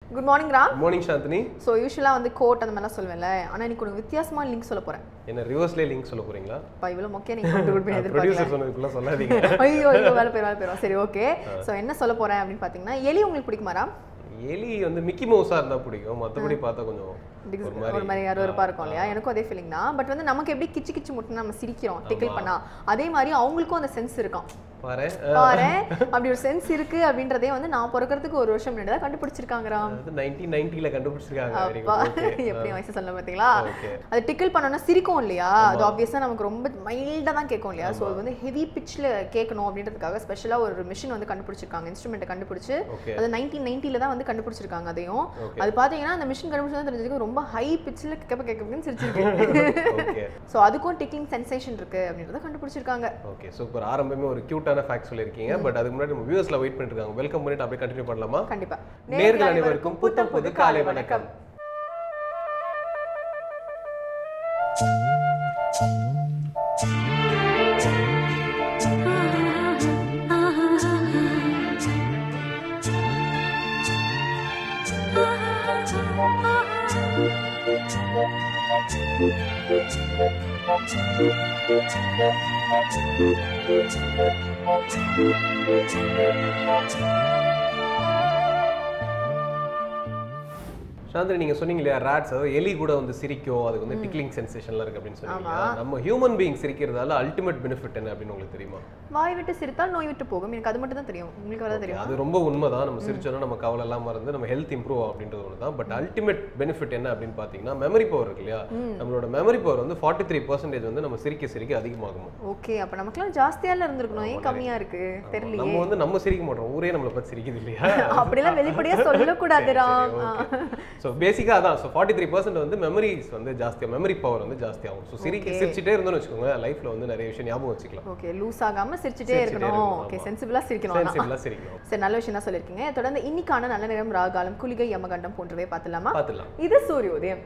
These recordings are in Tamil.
Good morning Ram morning Chandini so யூஸ்வலாக வந்து கோட் அந்த மாதிரிலாம் சொல்லுவேன்ல ஆனால் இன்னைக்கு ஒரு வித்தியாசமான லிங்க் சொல்ல போகிறேன் என்ன ரிவர்ஸ்லேயே லிங்க் சொல்ல போறீங்களா இப்போ இவ்வளோ மொக்கையாக நீங்கள் கொண்டு கொடுப்பீங்க எதிர்பார்க்கல ப்ரொடியூசர் சொன்னதுக்குள்ள சொல்லாதீங்க ஐயோ ஐயோ வேலை பேர் வேலை போயிடும் சரி ஓகே ஸோ என்ன சொல்ல போகிறேன் அப்படின்னு பார்த்தீங்கன்னா எலி உங்களுக்கு பிடிக்குமா ராம் எலி வந்து மிக்கி மவுஸா இருந்தா பிடிக்கும் மத்தபடி பார்த்தா கொஞ்சம் ஒரு மாதிரி ஒரு மாதிரி அருவருப்பா இருக்கும் இல்லையா எனக்கும் அதே ஃபீலிங் தான் பட் வந்து நமக்கு எப்படி கிச்சு கிச்சு முட்டுனா நம்ம சிரிக்கிறோம் டிக்கிள் பண்ணா அதே மாதிரி அவங்களுக்கும் அந்த சென்ஸ் இருக்கும் பாரு பாரு அப்படி ஒரு சென்ஸ் இருக்கு அப்படின்றதே வந்து நான் பிறக்கிறதுக்கு ஒரு வருஷம் முன்னாடி தான் கண்டுபிடிச்சிருக்காங்க ராம் அது நைன்டீன் நைன்டில கண்டுபிடிச்சிருக்காங்க Very அப்பா good. Okay. எப்படி வயசு சொல்ல பார்த்தீங்களா Okay. அது டிக்கிள் பண்ணோம்னா சிரிக்கும் இல்லையா அது ஆப்வியஸாக நமக்கு ரொம்ப மைல்டாக தான் கேட்கும் இல்லையா ஸோ அது வந்து ஹெவி பிச்சில் கேட்கணும் அப்படின்றதுக்காக ஸ்பெஷலாக ஒரு மிஷின் வந்து கண்டுபிடிச்சிருக்காங்க இன்ஸ்ட்ருமெண்ட்டை கண்டுபிடிச்சு Okay. அது நைன்டீன் நைன்ட்டில தான் வந்து கண்டுபிடிச்சிருக்காங்க அதையும் Okay. அது பார்த்தீங்கன்னா அந்த மிஷின் கண்டுபிடிச்சா தெரிஞ்சுக்க ரொம்ப ஹை பிச்சில் கேட்ப கேட்கன்னு சிரிச்சிருக்கு ஓகே ஸோ அதுக்கும் டிக்லிங் சென்சேஷன் இருக்கு அப்படின்றத கண்டுபிடிச்சிருக்காங்க ஓகே சூப்பர் ஆரம்பமே ஒரு கியூட்டான ஃபேக்ட் சொல்லியிருக்கீங்க பட் அதுக்கு முன்னாடி நம்ம வியூவர்ஸ்ல வெயிட் பண்ணிட்டு இருக்காங்க வெல்கம் பண்ணிட்டு அப்படியே கண்டினியூ பண்ணலாமா கண்டிப்பா நேர்கள் அனைவருக்கும் புத்தம் புது காலை வணக்கம் சாந்தினி நீங்க சொன்னீங்க இல்லையா ராட்ஸ் அதாவது எலி கூட வந்து சிரிக்கும் அதுக்கு வந்து டிக்லிங் சென்சேஷன்லாம் இருக்கு அப்படின்னு சொன்னீங்க நம்ம ஹியூமன் பீயிங் சிரிக்கிறதால அல்டிமேட் பெனிஃபிட் என்ன அப்படின்னு உங்களுக்கு தெரியுமா வாய் விட்டு சிரித்தால் நோய் விட்டு போகும் எனக்கு அது மட்டும் தான் தெரியும் உங்களுக்கு வரதான் தெரியும் அது ரொம்ப உண்மைதான் நம்ம சிரிச்சோன்னா நம்ம கவலை எல்லாம் மறந்து நம்ம ஹெல்த் இம்ப்ரூவ் ஆகும் அப்படின்றது ஒன்று தான் பட் அல்டிமேட் பெனிஃபிட் என்ன அப்படின்னு பார்த்தீங்கன்னா மெமரி பவர் இருக்கு இல்லையா நம்மளோட மெமரி பவர் வந்து ஃபார்ட்டி த்ரீ பர்சன்டேஜ் வந்து நம்ம சிரிக்க சிரிக்க அதிகமாகும் ஓகே அப்ப நமக்குலாம் ஜாஸ்தியால இருந்திருக்கணும் ஏன் கம்மியா இருக்கு தெரியலையே நம்ம வந்து நம்ம சிரிக்க மாட்டோம் ஊரே நம்மளை பத்தி சிரிக்குது இல்லையா அப்படிலாம் வெளிப்படையா சொல்லக்கூடாது ராம் ஸோ பேசிக்காக அதான் ஸோ ஃபார்ட்டி த்ரீ பர்சன்ட் வந்து மெமரிஸ் வந்து ஜாஸ்தியாக மெமரி பவர் வந்து ஜாஸ்தியாகும் ஸோ சிரிக்க சிரிச்சிட்டே இருந்தோம்னு வச்சுக்கோங்க லைஃப்ல வந்து நிறைய விஷயம் ஞாபகம் வச்சுக்கலாம் ஓகே லூஸ் ஆகாம சிரிச்சுட்டே சிரிச்சுட்டே இருக்கணும் இருக்கணும், ஓகே ஆமா. சென்சிபிளா சிரிக்கணும் ஆனா. சென்சிபிளாக சிரிக்கணும் சரி நல்ல விஷயம் தான் சொல்லியிருக்கீங்க தொடர்ந்து இன்னைக்கான நல்ல நேரம் ராகாலம் குளிகை யமகண்டம் போன்றவை பார்த்துலாமா பார்த்துலாம் இது சூரியோதயம்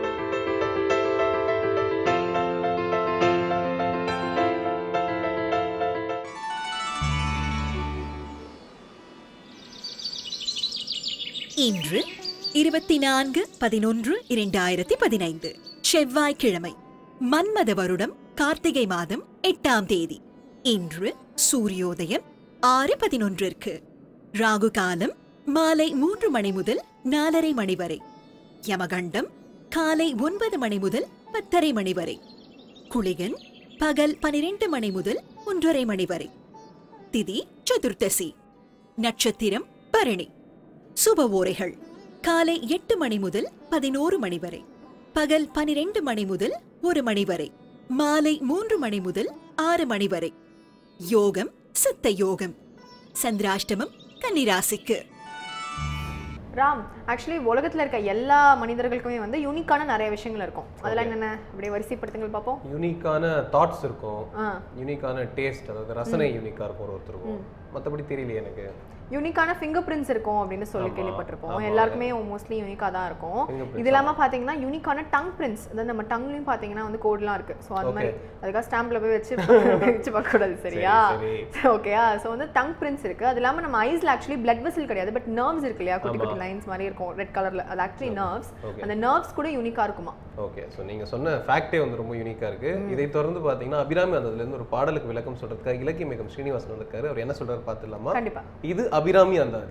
இன்று இருபத்தி நான்கு பதினொன்று இரண்டாயிரத்தி பதினைந்து செவ்வாய்க்கிழமை மன்மத வருடம் கார்த்திகை மாதம் எட்டாம் தேதி இன்று சூரியோதயம் ஆறு பதினொன்றிற்கு ராகு காலம் மாலை மூன்று மணி முதல் நாலரை மணி வரை யமகண்டம் காலை ஒன்பது மணி முதல் பத்தரை மணி வரை குளிகன் பகல் பனிரெண்டு மணி முதல் ஒன்றரை மணி வரை திதி சதுர்த்தசி நட்சத்திரம் பரணி சுப ஓரைகள் காலை எட்டு மணி முதல் பதினோரு மணி வரை பகல் பனிரெண்டு மணி முதல் ஒரு மணி வரை மாலை மூன்று மணி முதல் ஆறு மணி வரை யோகம் சித்த யோகம் சந்திராஷ்டமம் கன்னிராசிக்கு ராம் ஆக்சுவலி உலகத்துல இருக்க எல்லா மனிதர்களுக்குமே வந்து யூனிக்கான நிறைய விஷயங்கள் இருக்கும் அதெல்லாம் என்னென்ன அப்படியே வரிசைப்படுத்துங்கள் பார்ப்போம் யூனிக்கான தாட்ஸ் இருக்கும் ஆ யூனிக்கான டேஸ்ட் அதாவது ரசனை யூனிக்காக இருக்கும் ஒரு ஒருத்தருக்கும் மற்றபடி தெரியலையே எனக்கு யூனிக்கான ஃபிங்கர் பிரிண்ட்ஸ் இருக்கும் அப்படின்னு சொல்லி ஆமா, கேள்விப்பட்டிருப்போம் ஆமா. எல்லாருக்குமே மோஸ்ட்லி யூனிக்காக தான் இருக்கும் Fingerprints, இது இல்லாம பாத்தீங்கன்னா யூனிக்கான டங் பிரிண்ட்ஸ் அதாவது நம்ம டங்லையும் பாத்தீங்கன்னா வந்து கோட்லாம் இருக்கு ஸோ அது மாதிரி அதுக்காக ஸ்டாம்ப்ல போய் வச்சு வச்சு பார்க்க கூடாது சரியா சரி. ஓகேயா ஸோ வந்து டங் பிரிண்ட்ஸ் இருக்கு அது இல்லாம நம்ம ஐஸ்ல ஆக்சுவலி பிளட் வெசல் கிடையாது பட் நர்வ்ஸ் இருக்கு இல்லையா குட்டி குட்டி லைன்ஸ் மாதிரி இருக்கும் ரெட் கலர்ல அது ஆக்சுவலி நர்வ்ஸ் Okay. அந்த நர்வ்ஸ் கூட யூனிக்கா இருக்குமா ஓகே ஸோ நீங்கள் சொன்ன ஃபேக்டே வந்து ரொம்ப யூனிக்காக இருக்கு இதை தொடர்ந்து பார்த்தீங்கன்னா அபிராமி அந்ததுலேருந்து ஒரு பாடலுக்கு விளக்கம் சொல்றதுக்காக இலக்கிய மிகம் ஸ்ரீனிவாசன் வந்திருக்காரு அவர் என்ன சொல்றாரு பார்த்துடலாமா கண்டிப்பா இது அபிராமி அந்தாதி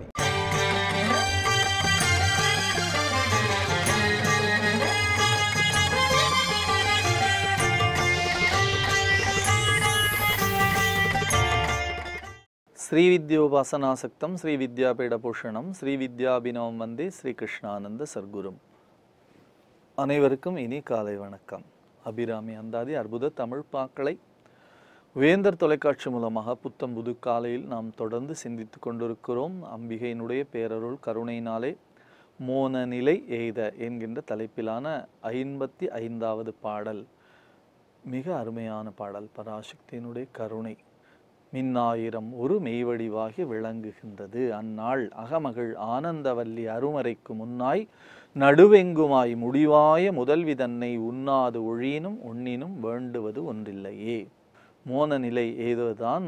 శ్రీవిద్యోపాసనాసక్తం శ్రీ విద్యాపీఠభూషణம் ஸ்ரீ வித்யாபினவம் வந்தே ஸ்ரீ கிருஷ்ணானந்த சர்க்குரும் அனைவருக்கும் இனி காலை வணக்கம் அபிராமி அந்தாதி அற்புத தமிழ் பாக்களை வேந்தர் தொலைக்காட்சி மூலமாக புத்தம் புது காலையில் நாம் தொடர்ந்து சிந்தித்து கொண்டிருக்கிறோம் அம்பிகையினுடைய பேரருள் கருணையினாலே மோன நிலை எய்த என்கின்ற தலைப்பிலான ஐம்பத்தி ஐந்தாவது பாடல் மிக அருமையான பாடல் பராசக்தியினுடைய கருணை மின்னாயிரம் ஒரு மெய்வடிவாகி விளங்குகின்றது அந்நாள் அகமகள் ஆனந்தவல்லி அருமறைக்கு முன்னாய் நடுவெங்குமாய் முடிவாய முதல்வி தன்னை உண்ணாது ஒழியினும் உண்ணினும் வேண்டுவது ஒன்றில்லையே மோன நிலை ஏதுதான்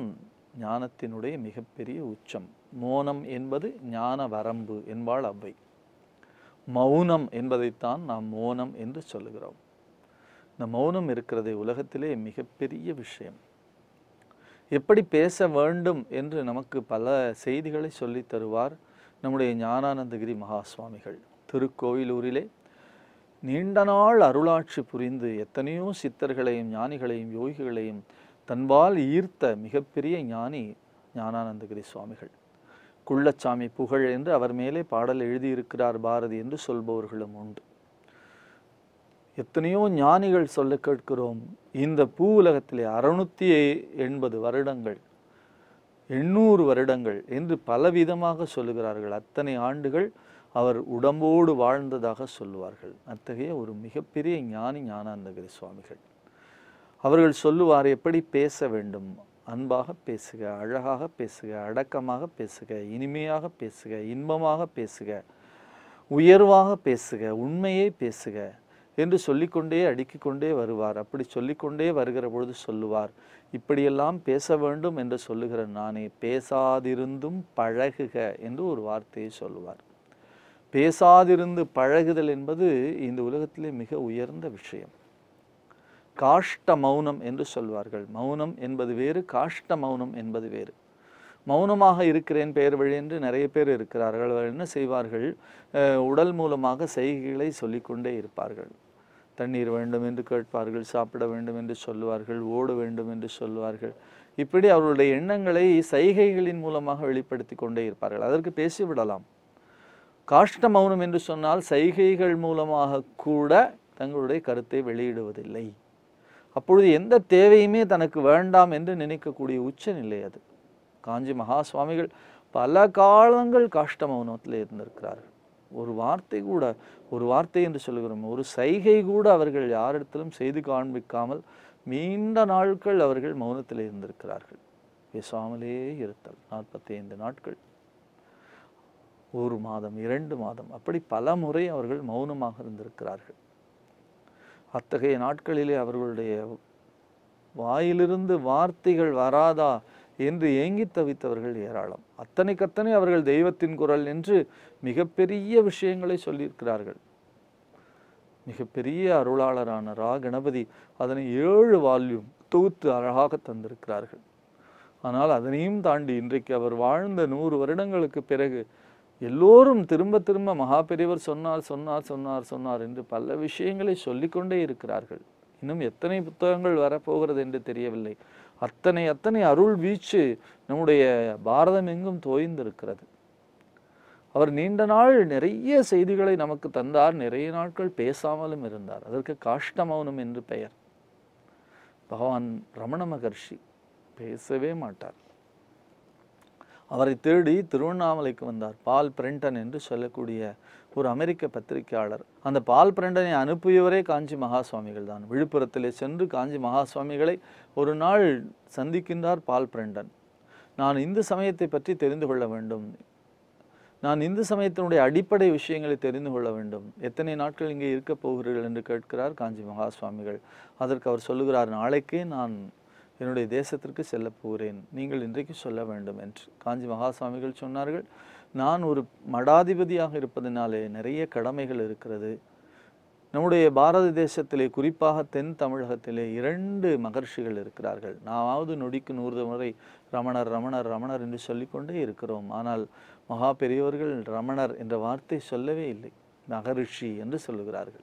ஞானத்தினுடைய மிகப்பெரிய உச்சம் மோனம் என்பது ஞான வரம்பு என்பாள் அவ்வை மௌனம் என்பதைத்தான் நாம் மௌனம் என்று சொல்லுகிறோம் இந்த மௌனம் இருக்கிறதே உலகத்திலே மிகப்பெரிய விஷயம் எப்படி பேச வேண்டும் என்று நமக்கு பல செய்திகளை சொல்லித் தருவார் நம்முடைய ஞானானந்தகிரி மகா சுவாமிகள் திருக்கோயிலூரிலே நீண்ட நாள் அருளாட்சி புரிந்து எத்தனையோ சித்தர்களையும் ஞானிகளையும் யோகிகளையும் தன்பால் ஈர்த்த மிகப்பெரிய ஞானி ஞானானந்தகிரி சுவாமிகள் குள்ளச்சாமி புகழ் என்று அவர் மேலே பாடல் எழுதியிருக்கிறார் பாரதி என்று சொல்பவர்களும் உண்டு எத்தனையோ ஞானிகள் சொல்ல கேட்கிறோம் இந்த பூ உலகத்திலே அறுநூத்தி எண்பது வருடங்கள் எண்ணூறு வருடங்கள் என்று பலவிதமாக சொல்லுகிறார்கள் அத்தனை ஆண்டுகள் அவர் உடம்போடு வாழ்ந்ததாக சொல்லுவார்கள் அத்தகைய ஒரு மிகப்பெரிய ஞானி ஞானானந்தகிரி சுவாமிகள் அவர்கள் சொல்லுவார் எப்படி பேச வேண்டும் அன்பாக பேசுக அழகாக பேசுக அடக்கமாக பேசுக இனிமையாக பேசுக இன்பமாக பேசுக உயர்வாக பேசுக உண்மையை பேசுக என்று சொல்லிக்கொண்டே அடுக்கிக் கொண்டே வருவார் அப்படி சொல்லிக்கொண்டே வருகிற பொழுது சொல்லுவார் இப்படியெல்லாம் பேச வேண்டும் என்று சொல்லுகிற நானே பேசாதிருந்தும் பழகுக என்று ஒரு வார்த்தையை சொல்லுவார் பேசாதிருந்து பழகுதல் என்பது இந்த உலகத்திலே மிக உயர்ந்த விஷயம் காஷ்ட மௌனம் என்று சொல்வார்கள் மௌனம் என்பது வேறு காஷ்ட மௌனம் என்பது வேறு மௌனமாக இருக்கிறேன் பெயர் வழி என்று நிறைய பேர் இருக்கிறார்கள் அவர்கள் என்ன செய்வார்கள் அஹ், உடல் மூலமாக செய்கைகளை சொல்லிக்கொண்டே இருப்பார்கள் தண்ணீர் வேண்டும் என்று கேட்பார்கள் சாப்பிட வேண்டும் என்று சொல்லுவார்கள் ஓட வேண்டும் என்று சொல்லுவார்கள் இப்படி அவர்களுடைய எண்ணங்களை சைகைகளின் மூலமாக வெளிப்படுத்தி கொண்டே இருப்பார்கள் அதற்கு பேசிவிடலாம் காஷ்ட மௌனம் என்று சொன்னால் சைகைகள் மூலமாக கூட தங்களுடைய கருத்தை வெளியிடுவதில்லை அப்பொழுது எந்த தேவையுமே தனக்கு வேண்டாம் என்று நினைக்கக்கூடிய உச்சநிலை அது காஞ்சி மகா சுவாமிகள் பல காலங்கள் காஷ்ட மௌனத்தில் இருந்திருக்கிறார்கள் ஒரு வார்த்தை கூட ஒரு வார்த்தை என்று சொல்லுகிறோம் ஒரு சைகை கூட அவர்கள் யாரிடத்திலும் செய்து காண்பிக்காமல் நீண்ட நாட்கள் அவர்கள் மௌனத்தில் இருந்திருக்கிறார்கள் பேசாமலே இருத்தல் நாற்பத்தி ஐந்து நாட்கள் ஒரு மாதம் இரண்டு மாதம் அப்படி பல முறை அவர்கள் மௌனமாக இருந்திருக்கிறார்கள் அத்தகைய நாட்களிலே அவர்களுடைய வாயிலிருந்து வார்த்தைகள் வராதா என்று ஏங்கித் தவித்தவர்கள் ஏராளம் அத்தனைக்கத்தனை அவர்கள் தெய்வத்தின் குரல் என்று மிகப்பெரிய விஷயங்களை சொல்லியிருக்கிறார்கள் மிகப்பெரிய அருளாளரான ரா கணபதி அதனை ஏழு வால்யூம் தொகுத்து அழகாக தந்திருக்கிறார்கள் ஆனால் அதனையும் தாண்டி இன்றைக்கு அவர் வாழ்ந்த நூறு வருடங்களுக்கு பிறகு எல்லோரும் திரும்ப திரும்ப மகா பெரியவர் சொன்னார் சொன்னார் சொன்னார் சொன்னார் என்று பல விஷயங்களை சொல்லிக்கொண்டே இருக்கிறார்கள் இன்னும் எத்தனை புத்தகங்கள் வரப்போகிறது என்று தெரியவில்லை அத்தனை அத்தனை அருள் வீச்சு நம்முடைய பாரதம் எங்கும் தோய்ந்திருக்கிறது அவர் நீண்ட நாள் நிறைய செய்திகளை நமக்கு தந்தார் நிறைய நாட்கள் பேசாமலும் இருந்தார் அதற்கு காஷ்ட மௌனம் என்று பெயர் பகவான் ரமண மகர்ஷி பேசவே மாட்டார் அவரை தேடி திருவண்ணாமலைக்கு வந்தார் பால் பிரெண்டன் என்று சொல்லக்கூடிய ஒரு அமெரிக்க பத்திரிகையாளர் அந்த பால் பிரெண்டனை அனுப்பியவரே காஞ்சி மகா சுவாமிகள் தான் விழுப்புரத்திலே சென்று காஞ்சி மகா சுவாமிகளை ஒரு நாள் சந்திக்கின்றார் பால் பிரெண்டன் நான் இந்து சமயத்தை பற்றி தெரிந்து கொள்ள வேண்டும் நான் இந்து சமயத்தினுடைய அடிப்படை விஷயங்களை தெரிந்து கொள்ள வேண்டும் எத்தனை நாட்கள் இங்கே இருக்கப் போகிறீர்கள் என்று கேட்கிறார் காஞ்சி மகா சுவாமிகள் அதற்கு அவர் சொல்லுகிறார் நாளைக்கே நான் என்னுடைய தேசத்திற்கு செல்லப் போகிறேன் நீங்கள் இன்றைக்கு சொல்ல வேண்டும் என்று காஞ்சி மகா சுவாமிகள் சொன்னார்கள் நான் ஒரு மடாதிபதியாக இருப்பதனாலே நிறைய கடமைகள் இருக்கிறது நம்முடைய பாரத தேசத்திலே குறிப்பாக தென் தமிழகத்திலே இரண்டு மகர்ஷிகள் இருக்கிறார்கள் நாமாவது நொடிக்கு நூறு முறை ரமணர் ரமணர் ரமணர் என்று சொல்லிக்கொண்டே இருக்கிறோம் ஆனால் மகா பெரியவர்கள் ரமணர் என்ற வார்த்தை சொல்லவே இல்லை மகரிஷி என்று சொல்லுகிறார்கள்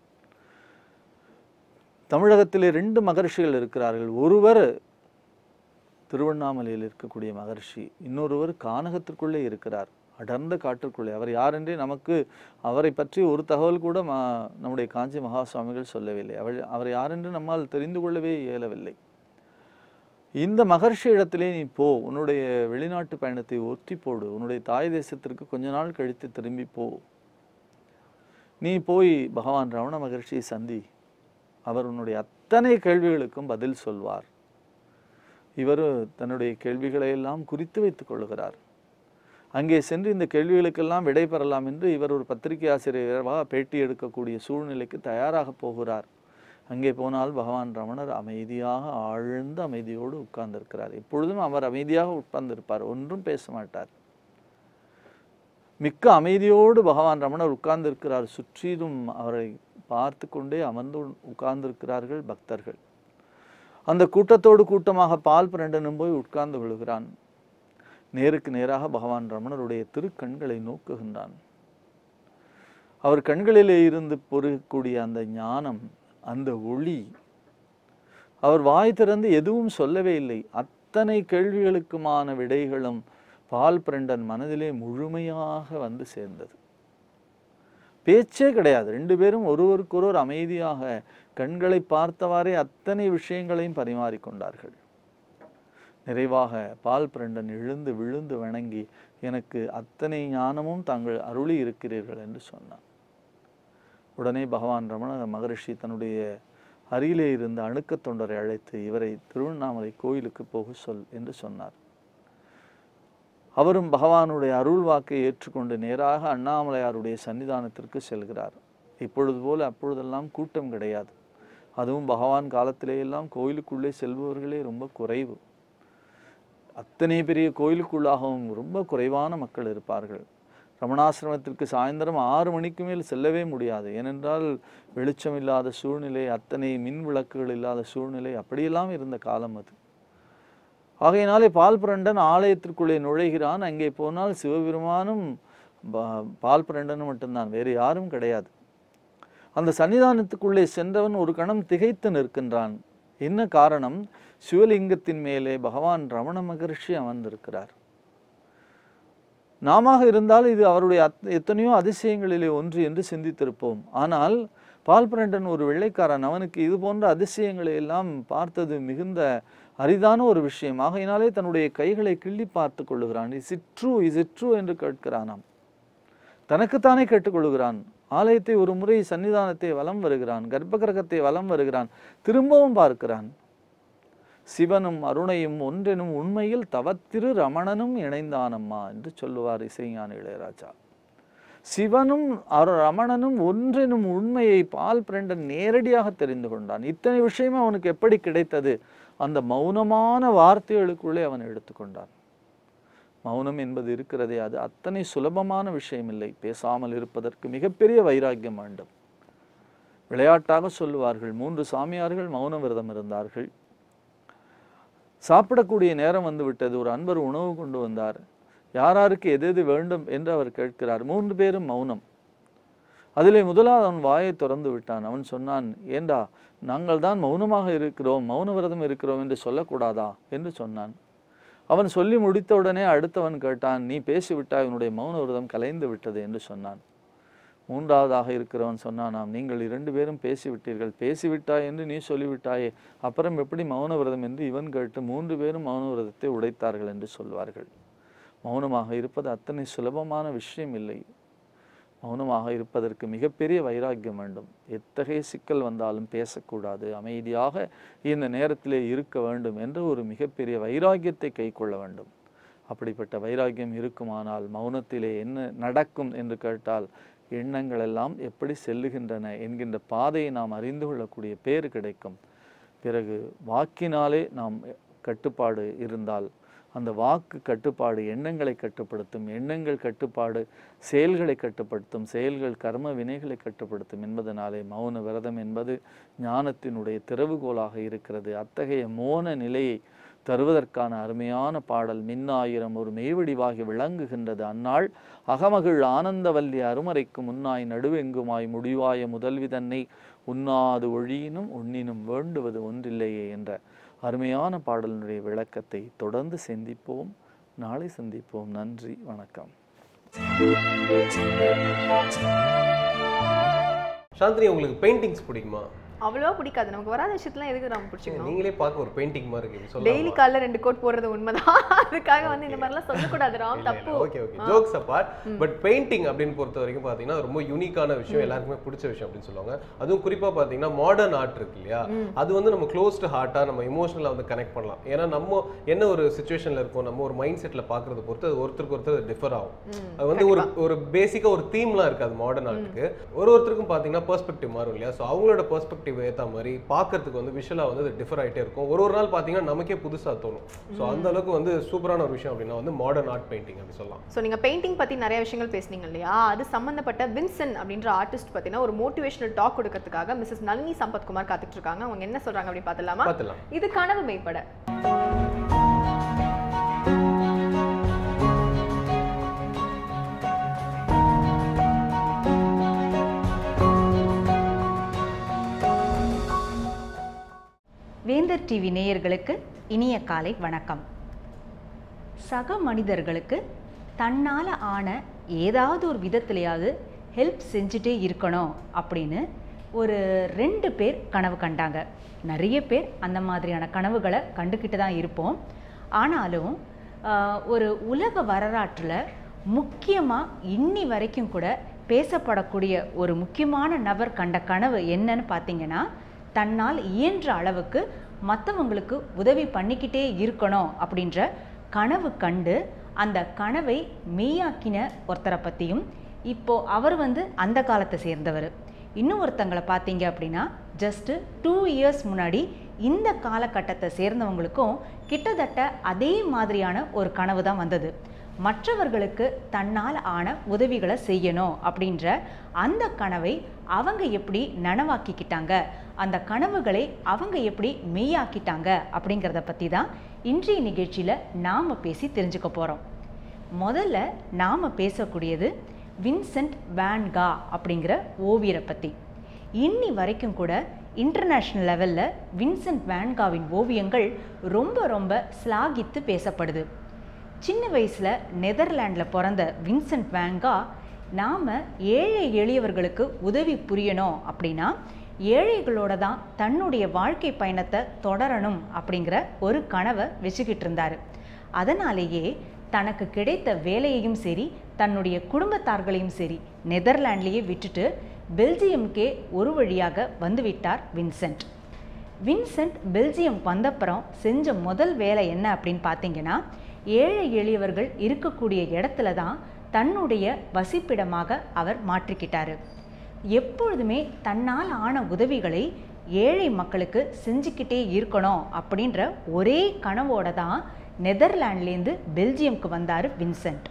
தமிழகத்திலே ரெண்டு மகர்ஷிகள் இருக்கிறார்கள் ஒருவர் திருவண்ணாமலையில் இருக்கக்கூடிய மகர்ஷி இன்னொருவர் கானகத்திற்குள்ளே இருக்கிறார் அடர்ந்த காட்டிற்குள்ளே அவர் யார் என்றே நமக்கு அவரை பற்றி ஒரு தகவல் கூட மா நம்முடைய காஞ்சி மகா சுவாமிகள் சொல்லவில்லை அவர் அவர் யார் என்று நம்மால் தெரிந்து கொள்ளவே இயலவில்லை இந்த மகர்ஷி இடத்திலே நீ போ உன்னுடைய வெளிநாட்டு பயணத்தை ஒத்தி போடு உன்னுடைய தாய் தேசத்திற்கு கொஞ்ச நாள் கழித்து திரும்பி போ நீ போய் பகவான் ரமண மகர்ஷியை சந்தி அவர் உன்னுடைய அத்தனை கேள்விகளுக்கும் பதில் சொல்வார் இவர் தன்னுடைய கேள்விகளை எல்லாம் குறித்து வைத்துக் கொள்கிறார் அங்கே சென்று இந்த கேள்விகளுக்கெல்லாம் விடை பெறலாம் என்று இவர் ஒரு பத்திரிகை ஆசிரியராக பேட்டி எடுக்கக்கூடிய சூழ்நிலைக்கு தயாராக போகிறார் அங்கே போனால் பகவான் ரமணர் அமைதியாக ஆழ்ந்த அமைதியோடு உட்கார்ந்திருக்கிறார் எப்பொழுதும் அவர் அமைதியாக உட்கார்ந்திருப்பார் ஒன்றும் பேச மாட்டார் மிக்க அமைதியோடு பகவான் ரமணர் உட்கார்ந்திருக்கிறார் சுற்றிலும் அவரை பார்த்து கொண்டே அமர்ந்து உட்கார்ந்திருக்கிறார்கள் பக்தர்கள் அந்த கூட்டத்தோடு கூட்டமாக பால் பிரண்டனும் போய் உட்கார்ந்து விழுகிறான் நேருக்கு நேராக பகவான் ரமணருடைய திருக்கண்களை நோக்குகின்றான் அவர் கண்களிலே இருந்து பொருகக்கூடிய அந்த ஞானம் அந்த ஒளி அவர் வாய் திறந்து எதுவும் சொல்லவே இல்லை அத்தனை கேள்விகளுக்குமான விடைகளும் பால் பிரண்டன் மனதிலே முழுமையாக வந்து சேர்ந்தது பேச்சே கிடையாது ரெண்டு பேரும் ஒருவருக்கொருவர் அமைதியாக கண்களை பார்த்தவாறே அத்தனை விஷயங்களையும் பரிமாறிக்கொண்டார்கள் நிறைவாக பால் பிரண்டன் எழுந்து விழுந்து வணங்கி எனக்கு அத்தனை ஞானமும் தாங்கள் அருளி இருக்கிறீர்கள் என்று சொன்னான் உடனே பகவான் ரமண மகரிஷி தன்னுடைய அருகிலே இருந்த அணுக்கத் தொண்டரை அழைத்து இவரை திருவண்ணாமலை கோயிலுக்கு போக சொல் என்று சொன்னார் அவரும் பகவானுடைய அருள் வாக்கை ஏற்றுக்கொண்டு நேராக அண்ணாமலையாருடைய சன்னிதானத்திற்கு செல்கிறார் இப்பொழுது போல அப்பொழுதெல்லாம் கூட்டம் கிடையாது அதுவும் பகவான் காலத்திலே எல்லாம் கோயிலுக்குள்ளே செல்பவர்களே ரொம்ப குறைவு அத்தனை பெரிய கோயிலுக்குள்ளாகவும் ரொம்ப குறைவான மக்கள் இருப்பார்கள் ரமணாசிரமத்திற்கு சாயந்தரம் ஆறு மணிக்கு மேல் செல்லவே முடியாது ஏனென்றால் வெளிச்சம் இல்லாத சூழ்நிலை அத்தனை மின் விளக்குகள் இல்லாத சூழ்நிலை அப்படியெல்லாம் இருந்த காலம் அது ஆகையினாலே பால் பிரண்டன் ஆலயத்திற்குள்ளே நுழைகிறான் அங்கே போனால் சிவபெருமானும் பா- பால் பிரண்டனும் மட்டும்தான் வேறு யாரும் கிடையாது அந்த சன்னிதானத்துக்குள்ளே சென்றவன் ஒரு கணம் திகைத்து நிற்கின்றான் என்ன காரணம் சிவலிங்கத்தின் மேலே பகவான் ரமண மகரிஷி அமர்ந்திருக்கிறார் நாம இருந்தால் இது அவருடைய அத்- எத்தனையோ அதிசயங்களிலே ஒன்று என்று சிந்தித்திருப்போம் ஆனால் பால் பிரண்டன் ஒரு வெள்ளைக்காரன் அவனுக்கு இது போன்ற அதிசயங்களை எல்லாம் பார்த்தது மிகுந்த அரிதான ஒரு விஷயம் ஆகையினாலே தன்னுடைய கைகளை கிள்ளி பார்த்து கொள்ளுகிறான் is it true is it true என்று கேட்கிறானாம் தனக்குத்தானே கேட்டுக்கொள்கிறான் ஆலயத்தை ஒரு முறை சன்னிதானத்தை வலம் வருகிறான் கர்ப்பகிரகத்தை வலம் வருகிறான் திரும்பவும் பார்க்கிறான் சிவனும் அருணையும் ஒன்றெனும் உண்மையில் தவத்திரு ரமணனும் இணைந்தானம்மா என்று சொல்லுவார் இசைஞான இளையராஜா சிவனும் அரு- ரமணனும் ஒன்றெனும் உண்மையை பால் பிரண்டன் நேரடியாக தெரிந்து கொண்டான் இத்தனை விஷயமும் அவனுக்கு எப்படி கிடைத்தது அந்த மௌனமான வார்த்தைகளுக்குள்ளே அவன் எடுத்துக்கொண்டான் மௌனம் என்பது இருக்கிறதே அது அத்தனை சுலபமான விஷயம் இல்லை பேசாமல் இருப்பதற்கு மிகப்பெரிய வைராக்கியம் வேண்டும் விளையாட்டாக சொல்லுவார்கள் மூன்று சாமியார்கள் மௌன விரதம் இருந்தார்கள் சாப்பிடக்கூடிய நேரம் வந்து விட்டது ஒரு அன்பர் உணவு கொண்டு வந்தார் யாராருக்கு எது எது வேண்டும் என்று அவர் கேட்கிறார் மூன்று பேரும் மௌனம் அதிலே முதலாவது அவன் வாயை திறந்து விட்டான் அவன் சொன்னான் ஏண்டா நாங்கள் தான் மௌனமாக இருக்கிறோம் மௌன விரதம் இருக்கிறோம் என்று சொல்லக்கூடாதா என்று சொன்னான் அவன் சொல்லி முடித்தவுடனே அடுத்தவன் கேட்டான் நீ பேசிவிட்டாய் உன்னுடைய மௌன விரதம் கலைந்து விட்டது என்று சொன்னான் மூன்றாவதாக இருக்கிறவன் சொன்னானாம் நீங்கள் இரண்டு பேரும் பேசிவிட்டீர்கள் பேசிவிட்டாய் என்று நீ சொல்லிவிட்டாயே அப்புறம் எப்படி மௌன விரதம் என்று இவன் கேட்டு மூன்று பேரும் மௌன விரதத்தை உடைத்தார்கள் என்று சொல்வார்கள் மௌனமாக இருப்பது அத்தனை சுலபமான விஷயம் இல்லை மௌனமாக இருப்பதற்கு மிகப்பெரிய வைராக்கியம் வேண்டும் எத்தகைய சிக்கல் வந்தாலும் பேசக்கூடாது அமைதியாக இந்த நேரத்திலே இருக்க வேண்டும் என்ற ஒரு மிகப்பெரிய வைராக்கியத்தை கைக்கொள்ள வேண்டும் அப்படிப்பட்ட வைராக்கியம் இருக்குமானால் மௌனத்திலே என்ன நடக்கும் என்று கேட்டால் எண்ணங்கள் எல்லாம் எப்படி செல்லுகின்றன என்கின்ற பாதையை நாம் அறிந்து கொள்ளக்கூடிய பேறு கிடைக்கும் பிறகு வாக்கினாலே நாம் கட்டுப்பாடு இருந்தால் அந்த வாக்கு கட்டுப்பாடு எண்ணங்களை கட்டுப்படுத்தும் எண்ணங்கள் கட்டுப்பாடு செயல்களை கட்டுப்படுத்தும் செயல்கள் கர்ம வினைகளை கட்டுப்படுத்தும் என்பதனாலே மௌன விரதம் என்பது ஞானத்தினுடைய திறவுகோலாக இருக்கிறது அத்தகைய மோன நிலையை தருவதற்கான அருமையான பாடல் மின்னாயிரம் ஒரு மெய்வடிவாகி விளங்குகின்றது அந்நாள் அகமகிழ் ஆனந்தவல்லி அருமறைக்கு முன்னாய் நடுவெங்குமாய் முடிவாய முதல்வி தன்னை உண்ணாது ஒழியினும் உண்ணினும் வேண்டுவது ஒன்றில்லையே என்ற அருமையான பாடலினுடைய விளக்கத்தை தொடர்ந்து சிந்திப்போம் நாளை சந்திப்போம் நன்றி வணக்கம் சாந்தினி உங்களுக்கு பெயிண்டிங்ஸ் பிடிக்குமா அவ்வளவா பிடிக்காது நமக்கு வராத விஷயத்துல எதுக்கு நம்ம பிடிச்சிக்கணும் நீங்களே பார்க்க ஒரு பெயிண்டிங் மாதிரி இருக்கு டெய்லி சொல்லலாம் காலைல ரெண்டு கோட் போடுறது உண்மைதான் அதுக்காக வந்து இந்த மாதிரிலாம் சொல்லக்கூடாது ராம் தப்பு okay okay jokes apart but painting அப்படின்னு பொறுத்த வரைக்கும் பார்த்தீங்கன்னா ரொம்ப யூனிக்கான விஷயம் எல்லாருக்குமே பிடிச்ச விஷயம் அப்படின்னு சொல்லுவாங்க அதுவும் குறிப்பா பார்த்தீங்கன்னா மாடர்ன் ஆர்ட் இருக்கு இல்லையா அது வந்து நம்ம க்ளோஸ்டு ஹார்ட்டா நம்ம இமோஷனலாக வந்து கனெக்ட் பண்ணலாம் ஏன்னா நம்ம என்ன ஒரு சுச்சுவேஷன்ல இருக்கோம் நம்ம ஒரு மைண்ட் செட்ல பார்க்கறத பொறுத்து அது ஒருத்தருக்கு ஒருத்தர் டிஃபர் ஆகும் அது வந்து ஒரு ஒரு பேசிக்கா ஒரு தீம்லாம் இருக்காது மாடர்ன் ஆர்ட்டுக்கு ஒரு ஒருத்தருக்கும் பார்த்தீங்கன்னா பெர்ஸ்பெக்டிவ் மாறும் இல்லையா ஸோ அவங்களோட பெர்ஸ்பெக்டிவ் பெர்ஸ்பெக்டிவ் ஏற்ற மாதிரி பார்க்கறதுக்கு வந்து விஷுவலாக வந்து அது டிஃபர் ஆகிட்டே இருக்கும் ஒரு ஒரு நாள் பார்த்தீங்கன்னா நமக்கே புதுசாக தோணும் ஸோ அந்த அளவுக்கு வந்து சூப்பரான ஒரு விஷயம் அப்படின்னா வந்து மாடர்ன் ஆர்ட் பெயிண்டிங் அப்படி சொல்லலாம் ஸோ நீங்கள் பெயிண்டிங் பற்றி நிறைய விஷயங்கள் பேசுனீங்க இல்லையா அது சம்மந்தப்பட்ட வின்சன் அப்படின்ற ஆர்டிஸ்ட் பார்த்தீங்கன்னா ஒரு மோட்டிவேஷனல் டாக் கொடுக்கறதுக்காக மிஸ்ஸஸ் நளினி சம்பத்குமார் காத்துட்டு இருக்காங்க அவங்க என்ன சொல்றாங்க அப்படின்னு பார்த்துலாமா பார்த்துலாம் இது கனவு மெய்ப்பட வேந்தர் டிவி நேயர்களுக்கு இனிய காலை வணக்கம் சக மனிதர்களுக்கு தன்னால் ஆன ஏதாவது ஒரு விதத்துலையாவது ஹெல்ப் செஞ்சுட்டே இருக்கணும் அப்படின்னு ஒரு ரெண்டு பேர் கனவு கண்டாங்க நிறைய பேர் அந்த மாதிரியான கனவுகளை கண்டுக்கிட்டு தான் இருப்போம் ஆனாலும் ஆஹ், ஒரு உலக வரலாற்றில் முக்கியமாக இன்னி வரைக்கும் கூட பேசப்படக்கூடிய ஒரு முக்கியமான நபர் கண்ட கனவு என்னன்னு பார்த்தீங்கன்னா தன்னால் இயன்ற அளவுக்கு மற்றவங்களுக்கு உதவி பண்ணிக்கிட்டே இருக்கணும் அப்படின்ற கனவு கண்டு அந்த கனவை மெய்யாக்கின ஒருத்தரை பற்றியும் இப்போ அவர் வந்து அந்த காலத்தை சேர்ந்தவர் இன்னும் ஒருத்தங்களை பார்த்தீங்க அப்படின்னா ஜஸ்ட்டு டூ இயர்ஸ் முன்னாடி இந்த காலகட்டத்தை சேர்ந்தவங்களுக்கும் கிட்டத்தட்ட அதே மாதிரியான ஒரு கனவு தான் வந்தது மற்றவர்களுக்கு தன்னால் ஆன உதவிகளை செய்யணும் அப்படின்ற அந்த கனவை அவங்க எப்படி நனவாக்கிக்கிட்டாங்க அந்த கனவுகளை அவங்க எப்படி மெய்யாக்கிட்டாங்க அப்படிங்கிறத பற்றி தான் இன்றைய நிகழ்ச்சியில் நாம் பேசி தெரிஞ்சுக்க போகிறோம் முதல்ல நாம் பேசக்கூடியது வின்சென்ட் வேன்கா அப்படிங்கிற ஓவியரை பற்றி இன்னி வரைக்கும் கூட இன்டர்நேஷ்னல் லெவலில் வின்சென்ட் வேன்காவின் ஓவியங்கள் ரொம்ப ரொம்ப ஸ்லாகித்து பேசப்படுது சின்ன வயசில் நெதர்லாண்டில் பிறந்த வின்சென்ட் வேங்கா நாம் ஏழை எளியவர்களுக்கு உதவி புரியணும் அப்படின்னா ஏழைகளோட தான் தன்னுடைய வாழ்க்கை பயணத்தை தொடரணும் அப்படிங்கிற ஒரு கனவை வச்சுக்கிட்டு இருந்தார் அதனாலேயே தனக்கு கிடைத்த வேலையையும் சரி தன்னுடைய குடும்பத்தார்களையும் சரி நெதர்லாண்ட்லேயே விட்டுட்டு பெல்ஜியம்கே ஒரு வழியாக வந்துவிட்டார் வின்சென்ட் வின்சென்ட் பெல்ஜியம் வந்தப்புறம் செஞ்ச முதல் வேலை என்ன அப்படின்னு பார்த்தீங்கன்னா ஏழை எளியவர்கள் இருக்கக்கூடிய இடத்துல தான் தன்னுடைய வசிப்பிடமாக அவர் மாற்றிக்கிட்டாரு எப்பொழுதுமே தன்னால் ஆன உதவிகளை ஏழை மக்களுக்கு செஞ்சுக்கிட்டே இருக்கணும் அப்படின்ற ஒரே கனவோட தான் நெதர்லாண்ட்லேருந்து பெல்ஜியம்க்கு வந்தார் வின்சென்ட்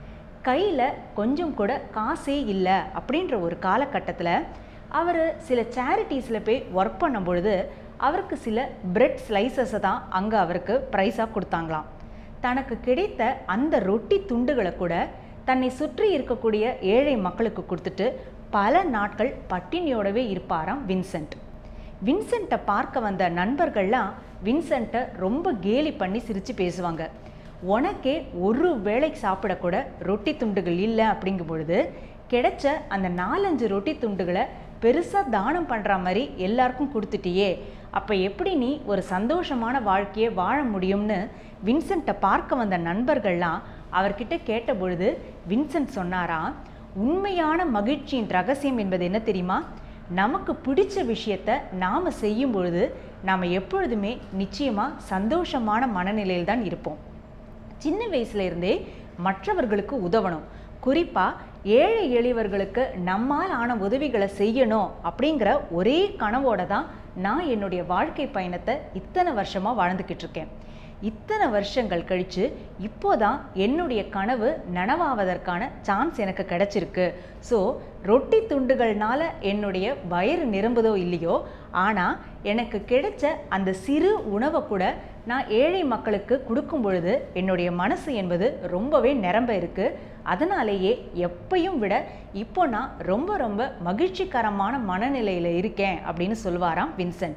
கையில் கொஞ்சம் கூட காசே இல்லை அப்படின்ற ஒரு காலகட்டத்தில் அவர் சில சேரிட்டிஸில் போய் ஒர்க் பண்ணும் பொழுது அவருக்கு சில பிரெட் ஸ்லைசஸை தான் அங்கே அவருக்கு ப்ரைஸாக கொடுத்தாங்களாம் தனக்கு கிடைத்த அந்த ரொட்டி துண்டுகளை கூட தன்னை சுற்றி இருக்கக்கூடிய ஏழை மக்களுக்கு கொடுத்துட்டு பல நாட்கள் பட்டினியோடவே இருப்பாராம் வின்சென்ட் வின்சென்ட்டை பார்க்க வந்த நண்பர்கள்லாம் வின்சென்ட்டை ரொம்ப கேலி பண்ணி சிரித்து பேசுவாங்க உனக்கே ஒரு வேளை சாப்பிடக்கூட ரொட்டி துண்டுகள் இல்லை அப்படிங்கும் பொழுது கிடைச்ச அந்த நாலஞ்சு ரொட்டி துண்டுகளை பெருசாக தானம் பண்ணுற மாதிரி எல்லாருக்கும் கொடுத்துட்டியே அப்போ எப்படி நீ ஒரு சந்தோஷமான வாழ்க்கையை வாழ முடியும்னு வின்சென்ட்டை பார்க்க வந்த நண்பர்கள்லாம் அவர்கிட்ட கேட்ட பொழுது வின்சென்ட் சொன்னாராம் உண்மையான மகிழ்ச்சியின் ரகசியம் என்பது என்ன தெரியுமா நமக்கு பிடிச்ச விஷயத்த நாம் செய்யும் பொழுது நாம் எப்பொழுதுமே நிச்சயமாக சந்தோஷமான மனநிலையில் தான் இருப்போம் சின்ன வயசுல இருந்தே மற்றவர்களுக்கு உதவணும் குறிப்பாக ஏழை எளியவர்களுக்கு நம்மால் ஆன உதவிகளை செய்யணும் அப்படிங்கிற ஒரே கனவோட தான் நான் என்னுடைய வாழ்க்கை பயணத்தை இத்தனை வருஷமாக வாழ்ந்துக்கிட்டு இருக்கேன் இத்தனை வருஷங்கள் கழித்து இப்போதான் என்னுடைய கனவு நனவாவதற்கான சான்ஸ் எனக்கு கிடைச்சிருக்கு ஸோ ரொட்டி துண்டுகள்னால என்னுடைய வயிறு நிரம்புதோ இல்லையோ ஆனால் எனக்கு கிடைச்ச அந்த சிறு உணவை கூட நான் ஏழை மக்களுக்கு கொடுக்கும் பொழுது என்னுடைய மனசு என்பது ரொம்பவே நிரம்ப இருக்கு அதனாலேயே எப்பையும் விட இப்போ நான் ரொம்ப ரொம்ப மகிழ்ச்சிகரமான மனநிலையில் இருக்கேன் அப்படின்னு சொல்வாராம் வின்சென்ட்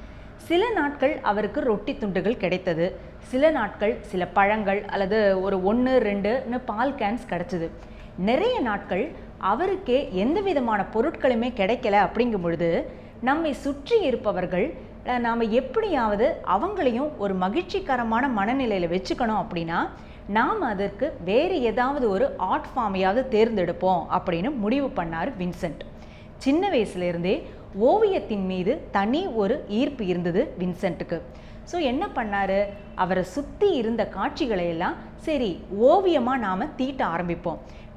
சில நாட்கள் அவருக்கு ரொட்டி துண்டுகள் கிடைத்தது சில நாட்கள் சில பழங்கள் அல்லது ஒரு ஒன்று ரெண்டுன்னு பால் கேன்ஸ் கிடச்சிது நிறைய நாட்கள் அவருக்கே எந்த விதமான பொருட்களுமே கிடைக்கல அப்படிங்கும் பொழுது நம்மை சுற்றி இருப்பவர்கள் அஹ், நாம் எப்படியாவது அவங்களையும் ஒரு மகிழ்ச்சிகரமான மனநிலையில் வச்சுக்கணும் அப்படின்னா நாம் அதற்கு வேறு ஏதாவது ஒரு ஆர்ட் ஃபார்மையாவது தேர்ந்தெடுப்போம் அப்படின்னு முடிவு பண்ணார் வின்சென்ட் சின்ன வயசுலேருந்தே ஓவியத்தின் மீது தனி ஒரு ஈர்ப்பு இருந்தது வின்சென்ட்டுக்கு ஸோ என்ன பண்ணாரு அவரை சுற்றி இருந்த காட்சிகளை எல்லாம் சரி ஓவியமாக நாம் தீட்ட ஆரம்பிப்போம்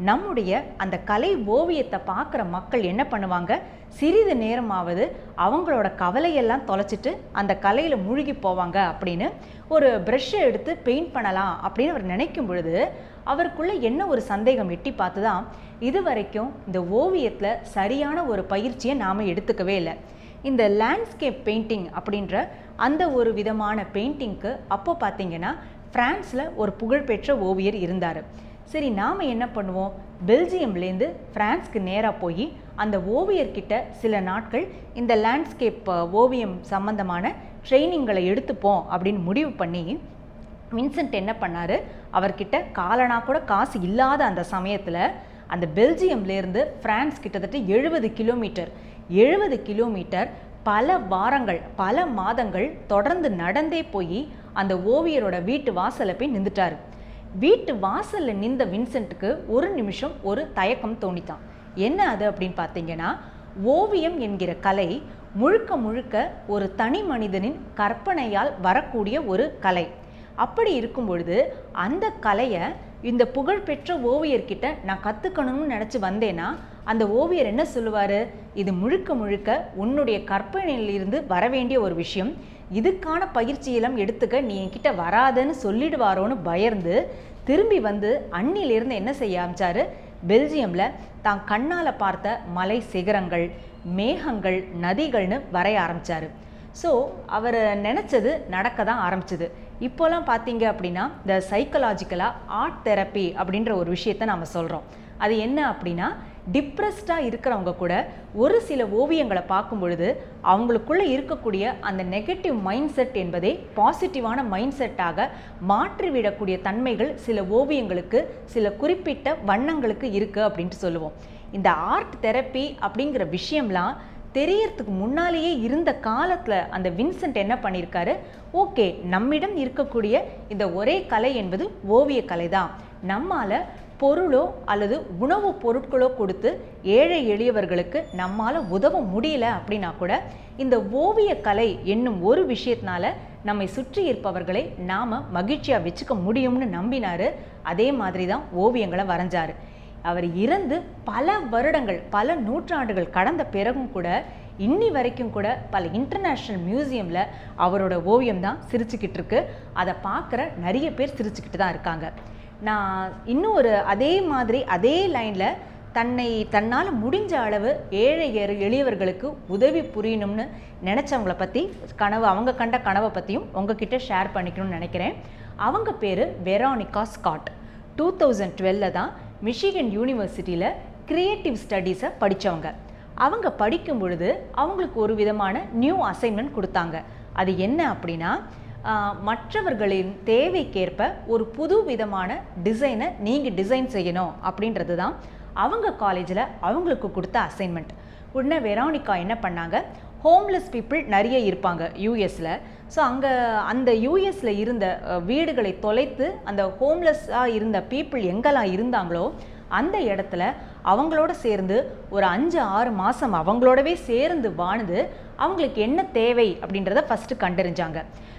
நம்முடைய அந்த கலை ஓவியத்தை பார்க்குற மக்கள் என்ன பண்ணுவாங்க சிறிது நேரமாவது அவங்களோட கவலையெல்லாம் தொலைச்சிட்டு அந்த கலையில் மூழ்கி போவாங்க அப்படின்னு ஒரு ப்ரஷ்ஷை எடுத்து பெயிண்ட் பண்ணலாம் அப்படின்னு அவர் நினைக்கும் பொழுது அவருக்குள்ள என்ன ஒரு சந்தேகம் எட்டி பார்த்து தான் இது வரைக்கும் இந்த ஓவியத்தில் சரியான ஒரு பயிற்சியை நாம் எடுத்துக்கவே இல்லை இந்த லேண்ட்ஸ்கேப் பெயிண்டிங் அப்படின்ற அந்த ஒரு விதமான பெயிண்டிங்க்கு அப்போ பார்த்தீங்கன்னா ஃப்ரான்ஸில் ஒரு புகழ்பெற்ற ஓவியர் இருந்தார் சரி நாம் என்ன பண்ணுவோம் பெல்ஜியம்லேருந்து ஃப்ரான்ஸ்க்கு நேராக போய் அந்த ஓவியர்கிட்ட சில நாட்கள் இந்த லேண்ட்ஸ்கேப் ஓவியம் சம்பந்தமான ட்ரைனிங்களை எடுத்துப்போம் அப்படின்னு முடிவு பண்ணி வின்சென்ட் என்ன பண்ணாரு அவர்கிட்ட காலனா கூட காசு இல்லாத அந்த சமயத்தில் அந்த பெல்ஜியம்லேருந்து பிரான்ஸ் கிட்டத்தட்ட எழுபது கிலோமீட்டர் எழுபது கிலோமீட்டர் பல வாரங்கள் பல மாதங்கள் தொடர்ந்து நடந்தே போய் அந்த ஓவியரோட வீட்டு வாசல்ல போய் நின்றுட்டாரு வீட்டு வாசல்ல நின்ற வின்சென்ட்டுக்கு ஒரு நிமிஷம் ஒரு தயக்கம் தோணித்தான் என்ன அது அப்படின்னு பார்த்தீங்கன்னா ஓவியம் என்கிற கலை முழுக்க முழுக்க ஒரு தனி மனிதனின் கற்பனையால் வரக்கூடிய ஒரு கலை அப்படி இருக்கும் பொழுது அந்த கலையை இந்த புகழ்பெற்ற ஓவியர்கிட்ட நான் கற்றுக்கணும்னு நினச்சி வந்தேன்னா அந்த ஓவியர் என்ன சொல்லுவார் இது முழுக்க முழுக்க உன்னுடைய கற்பனையிலிருந்து வர வேண்டிய ஒரு விஷயம் இதுக்கான பயிற்சியெல்லாம் எடுத்துக்க நீ என்கிட்ட வராதன்னு சொல்லிடுவாரோன்னு பயந்து திரும்பி வந்து அன்னிலிருந்து என்ன செய்ய ஆரம்பிச்சாரு பெல்ஜியமில் தான் கண்ணால் பார்த்த மலை சிகரங்கள் மேகங்கள் நதிகள்னு வரைய ஆரம்பிச்சாரு ஸோ அவர் நினச்சது நடக்க தான் ஆரம்பிச்சது இப்போலாம் பார்த்தீங்க அப்படின்னா இந்த சைக்கலாஜிக்கலாக ஆர்ட் தெரப்பி அப்படின்ற ஒரு விஷயத்தை நம்ம சொல்கிறோம் அது என்ன அப்படின்னா டிப்ரெஸ்டாக இருக்கிறவங்க கூட ஒரு சில ஓவியங்களை பார்க்கும் பொழுது அவங்களுக்குள்ள இருக்கக்கூடிய அந்த நெகட்டிவ் மைண்ட் செட் என்பதை பாசிட்டிவான மைண்ட் செட்டாக மாற்றிவிடக்கூடிய தன்மைகள் சில ஓவியங்களுக்கு சில குறிப்பிட்ட வண்ணங்களுக்கு இருக்குது அப்படின்ட்டு சொல்லுவோம் இந்த ஆர்ட் தெரப்பி அப்படிங்கிற விஷயம்லாம் தெரியறதுக்கு முன்னாலேயே இருந்த காலத்தில் அந்த வின்சென்ட் என்ன பண்ணியிருக்காரு ஓகே நம்மிடம் இருக்கக்கூடிய இந்த ஒரே கலை என்பது ஓவிய கலை தான் நம்மால் பொருளோ அல்லது உணவுப் பொருட்களோ கொடுத்து ஏழை எளியவர்களுக்கு நம்மால் உதவ முடியல அப்படின்னா கூட இந்த ஓவிய கலை என்னும் ஒரு விஷயத்தினால நம்மை சுற்றி இருப்பவர்களை நாம் மகிழ்ச்சியாக வச்சுக்க முடியும்னு நம்பினாரு அதே மாதிரி தான் ஓவியங்களை வரைஞ்சாரு அவர் இறந்து பல வருடங்கள் பல நூற்றாண்டுகள் கடந்த பிறகும் கூட இன்னி வரைக்கும் கூட பல இன்டர்நேஷ்னல் மியூசியமில் அவரோட ஓவியம் தான் சிரிச்சுக்கிட்டு இருக்கு அதை பார்க்குற நிறைய பேர் சிரிச்சுக்கிட்டு தான் இருக்காங்க நான் இன்னும் ஒரு அதே மாதிரி அதே லைனில் தன்னை தன்னால் முடிஞ்ச அளவு ஏழை எரு- எளியவர்களுக்கு உதவி புரியணும்னு நினச்சவங்கள பற்றி கனவு அவங்க கண்ட கனவை பற்றியும் உங்ககிட்ட ஷேர் பண்ணிக்கணும்னு நினைக்கிறேன் அவங்க பேர் வெரானிகா ஸ்காட் டூ தௌசண்ட் டுவெல்ல தான் மிஷிகன் யூனிவர்சிட்டியில் கிரியேட்டிவ் ஸ்டடீஸை படித்தவங்க அவங்க படிக்கும் பொழுது அவங்களுக்கு ஒரு விதமான நியூ அசைன்மெண்ட் கொடுத்தாங்க அது என்ன அப்படின்னா ஆஹ், மற்றவர்களின் தேவைக்கேற்ப ஒரு புது விதமான டிசைனை நீங்கள் டிசைன் செய்யணும் அப்படின்றது தான் அவங்க காலேஜில் அவங்களுக்கு கொடுத்த அசைன்மெண்ட் உடனே வெரானிகா என்ன பண்ணாங்க ஹோம்லெஸ் பீப்புள் நிறைய இருப்பாங்க யூஎஸில் ஸோ அங்கே அந்த யூஎஸில் இருந்த அஹ், வீடுகளை தொலைத்து அந்த ஹோம்லெஸ்ஸாக இருந்த பீப்புள் எங்கெல்லாம் இருந்தாங்களோ அந்த இடத்துல அவங்களோட சேர்ந்து ஒரு அஞ்சு ஆறு மாதம் அவங்களோடவே சேர்ந்து வாழ்ந்து அவங்களுக்கு என்ன தேவை அப்படின்றத ஃபஸ்ட்டு கண்டறிஞ்சாங்க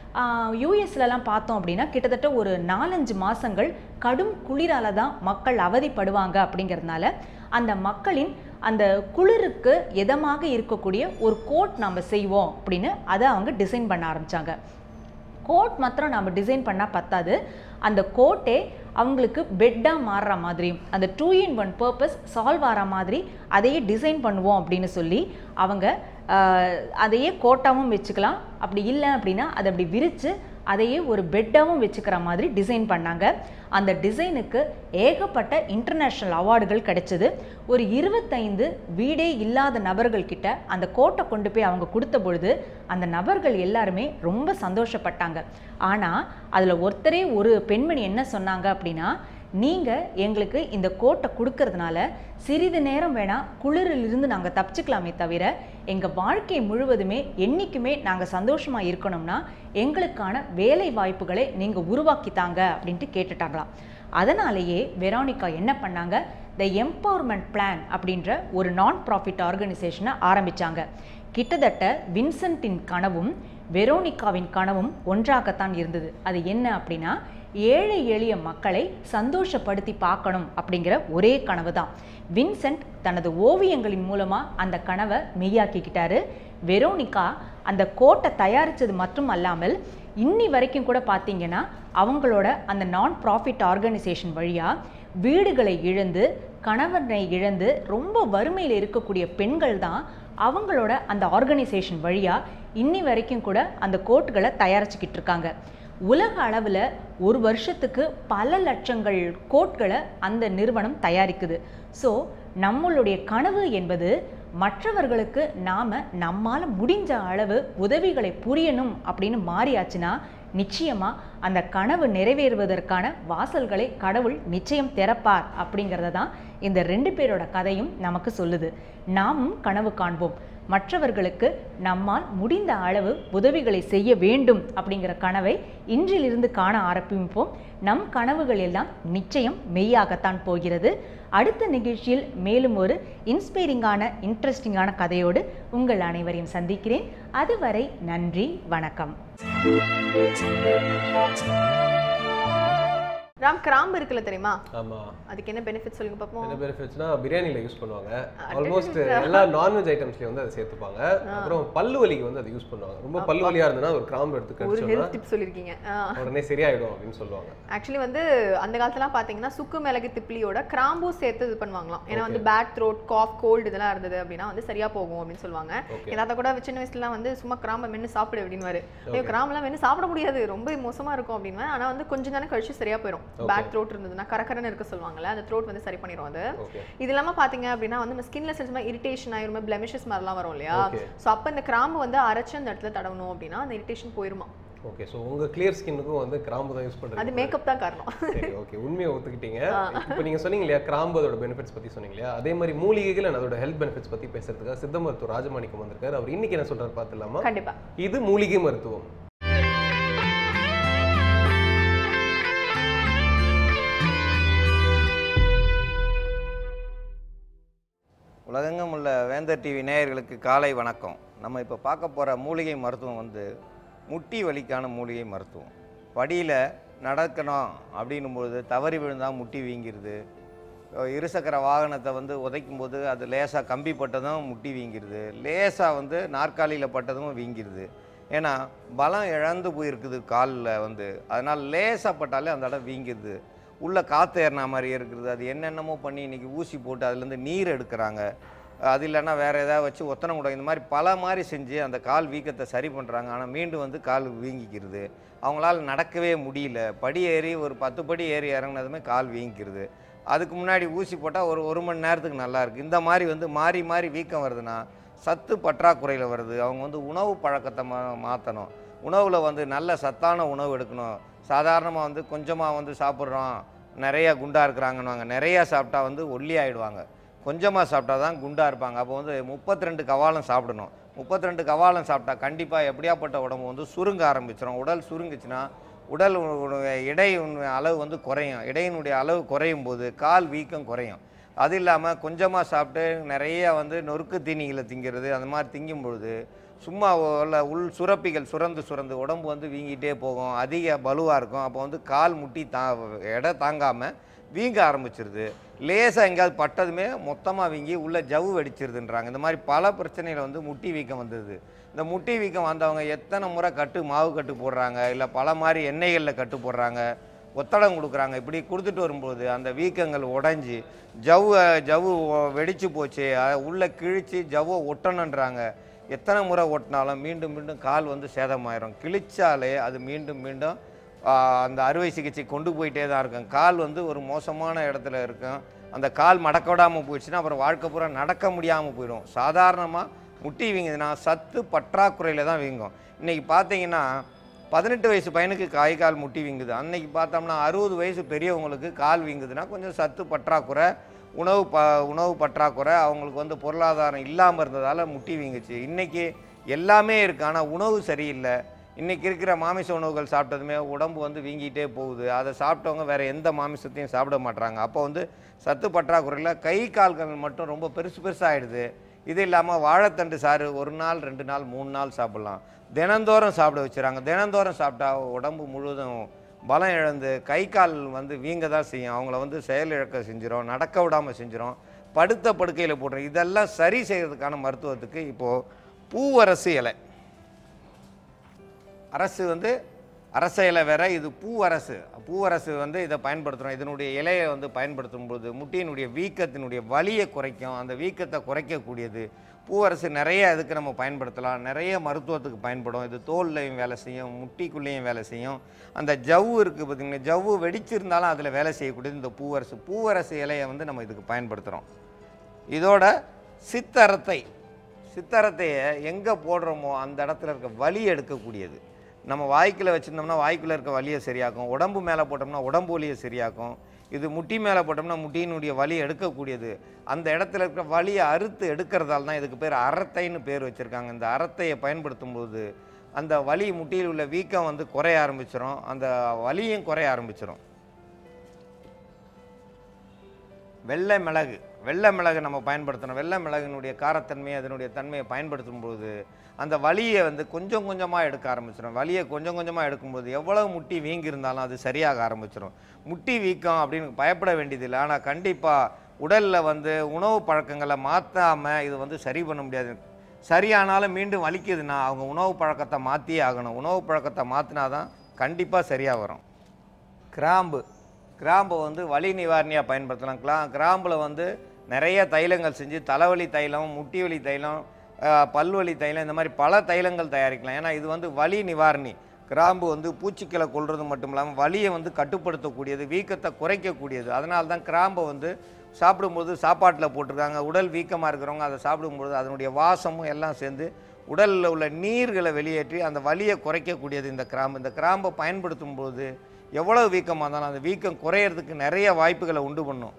யூஎஸ்லலாம் பார்த்தோம் அப்படின்னா கிட்டத்தட்ட ஒரு நாலஞ்சு மாதங்கள் கடும் குளிரால தான் மக்கள் அவதிப்படுவாங்க அப்படிங்கிறதுனால அந்த மக்களின் அந்த குளிருக்கு எதமாக இருக்கக்கூடிய ஒரு கோட் நம்ம செய்வோம் அப்படின்னு அதை அவங்க டிசைன் பண்ண ஆரம்பிச்சாங்க கோட் மாத்திரம் நம்ம டிசைன் பண்ணால் பத்தாது அந்த கோட்டே அவங்களுக்கு பெட்டாக மாறுற மாதிரியும் அந்த two in one purpose solve ஆகிற மாதிரி அதையே டிசைன் பண்ணுவோம் அப்படின்னு சொல்லி அவங்க ஆஹ், அதையே கோட்டாவும் வச்சுக்கலாம் அப்படி இல்லை அப்படின்னா அதை அப்படி விரித்து அதையே ஒரு பெட்டாகவும் வச்சுக்கிற மாதிரி டிசைன் பண்ணாங்க அந்த டிசைனுக்கு ஏகப்பட்ட இன்டர்நேஷ்னல் அவார்டுகள் கிடைச்சது ஒரு இருபத்தைந்து வீடே இல்லாத நபர்கள் கிட்ட அந்த கோட்டை கொண்டு போய் அவங்க கொடுத்த பொழுது அந்த நபர்கள் எல்லாருமே ரொம்ப சந்தோஷப்பட்டாங்க ஆனால் அதில் ஒருத்தரே ஒரு பெண்மணி என்ன சொன்னாங்க அப்படின்னா நீங்கள் எங்களுக்கு இந்த கோட்டை கொடுக்கறதுனால சிறிது நேரம் வேணால் குளிரிலிருந்து நாங்கள் தப்பிச்சுக்கலாமே தவிர எங்கள் வாழ்க்கை முழுவதுமே என்றைக்குமே நாங்கள் சந்தோஷமாக இருக்கணும்னா எங்களுக்கான வேலை வாய்ப்புகளை நீங்கள் உருவாக்கித்தாங்க அப்படின்ட்டு கேட்டுட்டாங்களாம் அதனாலேயே வெரானிகா என்ன பண்ணாங்க த எம்பவர்மெண்ட் பிளான் அப்படின்ற ஒரு நான் ப்ராஃபிட் ஆர்கனைசேஷனை ஆரம்பிச்சாங்க கிட்டத்தட்ட வின்சென்ட்டின் கனவும் வெரோனிகாவின் கனவும் ஒன்றாகத்தான் இருந்தது அது என்ன அப்படின்னா ஏழை எளிய மக்களை சந்தோஷப்படுத்தி பார்க்கணும் அப்படிங்கிற ஒரே கனவு தான் வின்சென்ட் தனது ஓவியங்களின் மூலமாக அந்த கனவை மெய்யாக்கிக்கிட்டாரு வெரோனிகா அந்த கோட்டை தயாரித்தது மட்டும் அல்லாமல் இன்னி வரைக்கும் கூட பார்த்தீங்கன்னா அவங்களோட அந்த நான் ப்ராஃபிட் ஆர்கனைசேஷன் வழியாக வீடுகளை இழந்து கணவனை இழந்து ரொம்ப வறுமையில் இருக்கக்கூடிய பெண்கள் தான் அவங்களோட அந்த ஆர்கனைசேஷன் வழியாக இன்னி வரைக்கும் கூட அந்த கோட்டுகளை தயாரிச்சுக்கிட்டு இருக்காங்க உலக அளவில் ஒரு வருஷத்துக்கு பல லட்சங்கள் கோட்களை அந்த நிறுவனம் தயாரிக்குது ஸோ நம்மளுடைய கனவு என்பது மற்றவர்களுக்கு நாம் நம்மால் முடிஞ்ச அளவு உதவிகளை புரியணும் அப்படின்னு மாறியாச்சுன்னா நிச்சயமாக அந்த கனவு நிறைவேறுவதற்கான வாசல்களை கடவுள் நிச்சயம் திறப்பார் அப்படிங்கிறத தான் இந்த ரெண்டு பேரோட கதையும் நமக்கு சொல்லுது நாமும் கனவு காண்போம் மற்றவர்களுக்கு நம்மால் முடிந்த அளவு உதவிகளை செய்ய வேண்டும் அப்படிங்கிற கனவை இன்றிலிருந்து காண ஆரம்பிப்போம் நம் கனவுகள் எல்லாம் நிச்சயம் மெய்யாகத்தான் போகிறது அடுத்த நிகழ்ச்சியில் மேலும் ஒரு இன்ஸ்பைரிங்கான இன்ட்ரெஸ்டிங்கான கதையோடு உங்கள் அனைவரையும் சந்திக்கிறேன் அதுவரை நன்றி வணக்கம் ராம் கிராம்பு இருக்குல்ல தெரியுமா ஆமா அதுக்கு என்ன பெனிஃபிட் சொல்லுங்க பாப்போம் என்ன பெனிஃபிட்ஸ்னா பிரியாணில யூஸ் பண்ணுவாங்க ஆல்மோஸ்ட் எல்லா நான்வெஜ் ஐட்டம்ஸ்லயும் வந்து அதை சேர்த்துப்பாங்க அப்புறம் பல்லு வலிக்கு வந்து அதை யூஸ் பண்ணுவாங்க ரொம்ப பல்லு வலியா இருந்ததுன்னா ஒரு கிராம்பு எடுத்து ஒரு கடிச்சோம்னா ஹெல்த் டிப் சொல்லியிருக்கீங்க ஆ. உடனே சரியாயிடும் அப்படின்னு சொல்லுவாங்க ஆக்சுவலி வந்து அந்த காலத்துலாம் பார்த்தீங்கன்னா சுக்கு மிளகு திப்ளியோட கிராம்பும் சேர்த்து இது பண்ணுவாங்களாம் ஏன்னா வந்து பேட் த்ரோட் காஃப் கோல்டு இதெல்லாம் இருந்தது அப்படின்னா வந்து சரியா போகும் அப்படின்னு சொல்லுவாங்க Okay. என் தாத்தா கூட சின்ன வயசுலாம் வந்து சும்மா கிராம்பை மென்று சாப்பிடு அப்படின்னுவாரு ஐயோ கிராம்பெல்லாம் மென்று சாப்பிட முடியாது ரொம்ப மோசமா இருக்கும் அப்படின்னு ஆனா வந்து கொஞ்ச நேரம் கழிச்சு சரியா போயிடும் பேட் த்ரோட் இருந்ததுன்னா கரகரன்னு இருக்க சொல்லுவாங்கல்ல அந்த த்ரோட் வந்து சரி பண்ணிடும் அது ஓகே இது இல்லாம பாத்தீங்க அப்படின்னா வந்து நம்ம ஸ்கின்ல செஞ்ச மாதிரி இரிட்டேஷன் ஆயிரும் பிளமிஷஸ் மாதிரிலாம் வரும் இல்லையா Okay. சோ அப்ப இந்த கிராம்பு வந்து அரைச்சு அந்த இடத்துல தடவணும் அப்படின்னா அந்த இரிட்டேஷன் போயிருமா ஓகே ஸோ உங்க கிளியர் ஸ்கின்னுக்கும் வந்து கிராம்பு தான் யூஸ் அது பண்றீங்க மேக்கப் தான் காரணம் சரி ஓகே உண்மையை ஒத்துக்கிட்டீங்க இப்போ நீங்க சொன்னீங்க இல்லையா கிராம்பு அதோட பெனிஃபிட்ஸ் பத்தி சொன்னீங்க இல்லையா அதே மாதிரி மூலிகைகள் and அதோட ஹெல்த் பெனிஃபிட்ஸ் பத்தி பேசுறதுக்காக சித்த மருத்துவர் ராஜமாணிக்கம் வந்திருக்காரு அவர் இன்னைக்கு என்ன சொல்றாரு பார்த்துலாமா கண்டிப்பா இது மூலிகை மருத்துவம் உலகெங்கும் உள்ள வேந்தர் டிவி நேயர்களுக்கு காலை வணக்கம் நம்ம இப்போ பார்க்க போகிற மூலிகை மருத்துவம் வந்து முட்டி வலிக்கான மூலிகை மருத்துவம் படியில் நடக்கணும் அப்படின்னும் பொழுது தவறி விழுந்தால் முட்டி வீங்கிருது அஹ் இருசக்கர வாகனத்தை வந்து உதைக்கும் போது அது லேசாக கம்பி பட்டதும் முட்டி வீங்கிருது லேசாக வந்து நாற்காலியில் பட்டதும் வீங்கிருது ஏன்னா பலம் இழந்து போயிருக்குது காலில் வந்து அதனால் லேசாக பட்டாலே அந்த இடம் வீங்கிருது உள்ள காற்று ஏறின மாதிரி இருக்குது அது என்னென்னமோ பண்ணி இன்னைக்கு ஊசி போட்டு அதுலேருந்து நீர் எடுக்கிறாங்க அது இல்லைன்னா வேறு ஏதாவது வச்சு ஒத்தனை கூட இந்த மாதிரி பல மாதிரி செஞ்சு அந்த கால் வீக்கத்தை சரி பண்ணுறாங்க ஆனால் மீண்டும் வந்து கால் வீங்கிக்கிறது அவங்களால நடக்கவே முடியல படி ஏறி ஒரு பத்து படி ஏறி இறங்குனதுமே கால் வீங்கிக்கிறது அதுக்கு முன்னாடி ஊசி போட்டால் ஒரு ஒரு மணி நேரத்துக்கு நல்லா இருக்கு இந்த மாதிரி வந்து மாறி மாறி வீக்கம் வருதுன்னா சத்து பற்றாக்குறையில் வருது அவங்க வந்து உணவு பழக்கத்தை மா மாற்றணும் உணவில் வந்து நல்ல சத்தான உணவு எடுக்கணும் சாதாரணமாக வந்து கொஞ்சமாக வந்து சாப்பிட்றோம் நிறைய குண்டாக இருக்கிறாங்கன்னு நிறையா சாப்பிட்டா வந்து ஒல்லி ஆயிடுவாங்க கொஞ்சமாக சாப்பிட்டா தான் குண்டாக இருப்பாங்க அப்போ வந்து முப்பத்தி ரெண்டு கவாலம் சாப்பிடணும் முப்பத்தி ரெண்டு கவாலம் சாப்பிட்டா கண்டிப்பாக எப்படியாப்பட்ட உடம்பு வந்து சுருங்க ஆரம்பிச்சிடும் உடல் சுருங்குச்சுன்னா உடல் உ- உ- எடை உ- அளவு வந்து குறையும் எடையினுடைய அளவு குறையும் போது கால் வீக்கம் குறையும் அது இல்லாமல் கொஞ்சமாக சாப்பிட்டு நிறைய வந்து நொறுக்கு தீனிகளை திங்கிறது அந்த மாதிரி திங்கும் பொழுது சும்மா உள்ள உள் சுரப்பிகள் சுரந்து சுரந்து உடம்பு வந்து வீங்கிட்டே போகும் அதிக பலுவாக இருக்கும் அப்போ வந்து கால் முட்டி தா எடை தாங்காமல் வீங்க ஆரம்பிச்சிருது லேசாக எங்கேயாவது பட்டதுமே மொத்தமாக வீங்கி உள்ள ஜவ்வு வெடிச்சிருதுன்றாங்க இந்த மாதிரி பல பிரச்சனையில் வந்து முட்டி வீக்கம் வந்தது இந்த முட்டி வீக்கம் வந்தவங்க எத்தனை முறை கட்டு மாவு கட்டு போடுறாங்க இல்லை பல மாதிரி எண்ணெய்களில் கட்டு போடுறாங்க ஒத்தடம் கொடுக்குறாங்க இப்படி கொடுத்துட்டு வரும்போது அந்த வீக்கங்கள் உடைஞ்சி ஜவ்வு ஜவ்வு வெடிச்சு போச்சு அத உள்ள கிழிச்சு ஜவ்வை ஒட்டணுன்றாங்க எத்தனை முறை ஒட்டினாலும் மீண்டும் மீண்டும் கால் வந்து சேதமாயிரும் கிழிச்சாலே அது மீண்டும் மீண்டும் ஆ, அந்த அறுவை சிகிச்சை கொண்டு போயிட்டே தான் இருக்கும் கால் வந்து ஒரு மோசமான இடத்துல இருக்கும் அந்த கால் மடக்க விடாமல் போயிடுச்சுன்னா அப்புறம் வாழ்க்கை பூரா நடக்க முடியாமல் போயிடும் சாதாரணமாக முட்டி வீங்குதுன்னா சத்து பற்றாக்குறையில் தான் வீங்கும் இன்றைக்கி பார்த்தீங்கன்னா பதினெட்டு வயசு பையனுக்கு கை கால் முட்டி வீங்குது அன்னைக்கு பார்த்தோம்னா அறுபது வயசு பெரியவங்களுக்கு கால் வீங்குதுன்னா கொஞ்சம் சத்து பற்றாக்குறை உணவு ப உணவு பற்றாக்குறை அவங்களுக்கு வந்து பொருளாதாரம் இல்லாமல் இருந்ததால் முட்டி வீங்குச்சு இன்றைக்கி எல்லாமே இருக்குது ஆனால் உணவு சரியில்லை இன்றைக்கி இருக்கிற மாமிச உணவுகள் சாப்பிட்டதுமே உடம்பு வந்து வீங்கிட்டே போகுது அதை சாப்பிட்டவங்க வேறு எந்த மாமிசத்தையும் சாப்பிட மாட்றாங்க அப்போ வந்து சத்து பற்றாக்குறையில் கை கால்கள் மட்டும் ரொம்ப பெருசு பெருசாகிடுது இது இல்லாமல் வாழைத்தண்டு சாறு ஒரு நாள் ரெண்டு நாள் மூணு நாள் சாப்பிட்லாம் தினந்தோறும் சாப்பிட வச்சுறாங்க தினந்தோறும் சாப்பிட்டா உடம்பு முழுவதும் பலம் இழந்து கை கால் வந்து வீங்க தான் செய்யும் அவங்கள வந்து செயலிழக்க செஞ்சிடும் நடக்க விடாமல் செஞ்சிடும் படுத்த படுக்கையில் போட்டுரும் இதெல்லாம் சரி செய்கிறதுக்கான மருத்துவத்துக்கு இப்போது பூவரசு இலை அரசு வந்து அரச இலை வேற இது பூவரசு பூவரசு வந்து இதை பயன்படுத்துகிறோம் இதனுடைய இலையை வந்து பயன்படுத்தும் போது முட்டியினுடைய வீக்கத்தினுடைய வலியை குறைக்கும் அந்த வீக்கத்தை குறைக்கக்கூடியது பூவரசு நிறைய இதுக்கு நம்ம பயன்படுத்தலாம் நிறைய மருத்துவத்துக்கு பயன்படும் இது தோல்லையும் வேலை செய்யும் முட்டிக்குள்ளேயும் வேலை செய்யும் அந்த ஜவ்வு இருக்குது பார்த்தீங்கன்னா ஜவ்வு வெடிச்சிருந்தாலும் அதில் வேலை செய்யக்கூடியது இந்த பூவரசு பூவரசு இலையை வந்து நம்ம இதுக்கு பயன்படுத்துகிறோம் இதோட சித்தரத்தை சித்தரத்தையை எங்கே போடுறோமோ அந்த இடத்துல இருக்க வலி எடுக்கக்கூடியது நம்ம வாய்க்குள்ள வச்சுருந்தோம்னா வாய்க்குள்ளே இருக்க வலியை சரியாக்கும் உடம்பு மேலே போட்டோம்னா உடம்பு வலியை சரியாக்கும் இது முட்டி மேலே போட்டோம்னா முட்டியினுடைய வலி எடுக்கக்கூடியது அந்த இடத்துல இருக்க வலியை அறுத்து எடுக்கிறதால தான் இதுக்கு பேர் அறத்தைன்னு பேர் வச்சுருக்காங்க இந்த அறத்தையை பயன்படுத்தும் போது அந்த வலி முட்டியில் உள்ள வீக்கம் வந்து குறைய ஆரம்பிச்சிடும் அந்த வலியும் குறைய ஆரம்பிச்சிடும் வெள்ளை மிளகு வெள்ளை மிளகு நம்ம பயன்படுத்தணும் வெள்ளை மிளகுனுடைய காரத்தன்மையை அதனுடைய தன்மையை பயன்படுத்தும் போது அந்த வலியை வந்து கொஞ்சம் கொஞ்சமாக எடுக்க ஆரம்பிச்சிடும் வலியை கொஞ்சம் கொஞ்சமாக எடுக்கும்போது எவ்வளவு முட்டி வீங்கி இருந்தாலும் அது சரியாக ஆரம்பிச்சிடும் முட்டி வீக்கம் அப்படின்னு பயப்பட வேண்டியதில்லை ஆனால் கண்டிப்பாக உடலில் வந்து உணவு பழக்கங்களை மாற்றாமல் இது வந்து சரி பண்ண முடியாது சரியானாலும் மீண்டும் வலிக்குதுன்னா அவங்க உணவு பழக்கத்தை மாற்றியே ஆகணும் உணவு பழக்கத்தை மாற்றினா தான் கண்டிப்பாக சரியாக வரும் கிராம்பு கிராம்பை வந்து வலி நிவாரணியாக பயன்படுத்தலாம் கிரா கிராம்பில் வந்து நிறைய தைலங்கள் செஞ்சு தலைவலி தைலம் முட்டி வலி தைலம் அஹ், பல்வலி தைலம் இந்த மாதிரி பல தைலங்கள் தயாரிக்கலாம் ஏன்னா இது வந்து வலி நிவாரணி கிராம்பு வந்து பூச்சிக்களை கொல்றது மட்டும் இல்லாமல் வலியை வந்து கட்டுப்படுத்தக்கூடியது வீக்கத்தை குறைக்கக்கூடியது அதனால தான் கிராம்பை வந்து சாப்பிடும்போது சாப்பாட்டில் போட்டிருக்காங்க உடல் வீக்கமாக இருக்கிறவங்க அதை சாப்பிடும்போது அதனுடைய வாசமும் எல்லாம் சேர்ந்து உடலில் உள்ள நீர்களை வெளியேற்றி அந்த வலியை குறைக்கக்கூடியது இந்த கிராம்பு இந்த கிராம்பை பயன்படுத்தும் போது எவ்வளவு வீக்கமாக இருந்தாலும் அந்த வீக்கம் குறையறதுக்கு நிறைய வாய்ப்புகளை உண்டு பண்ணும்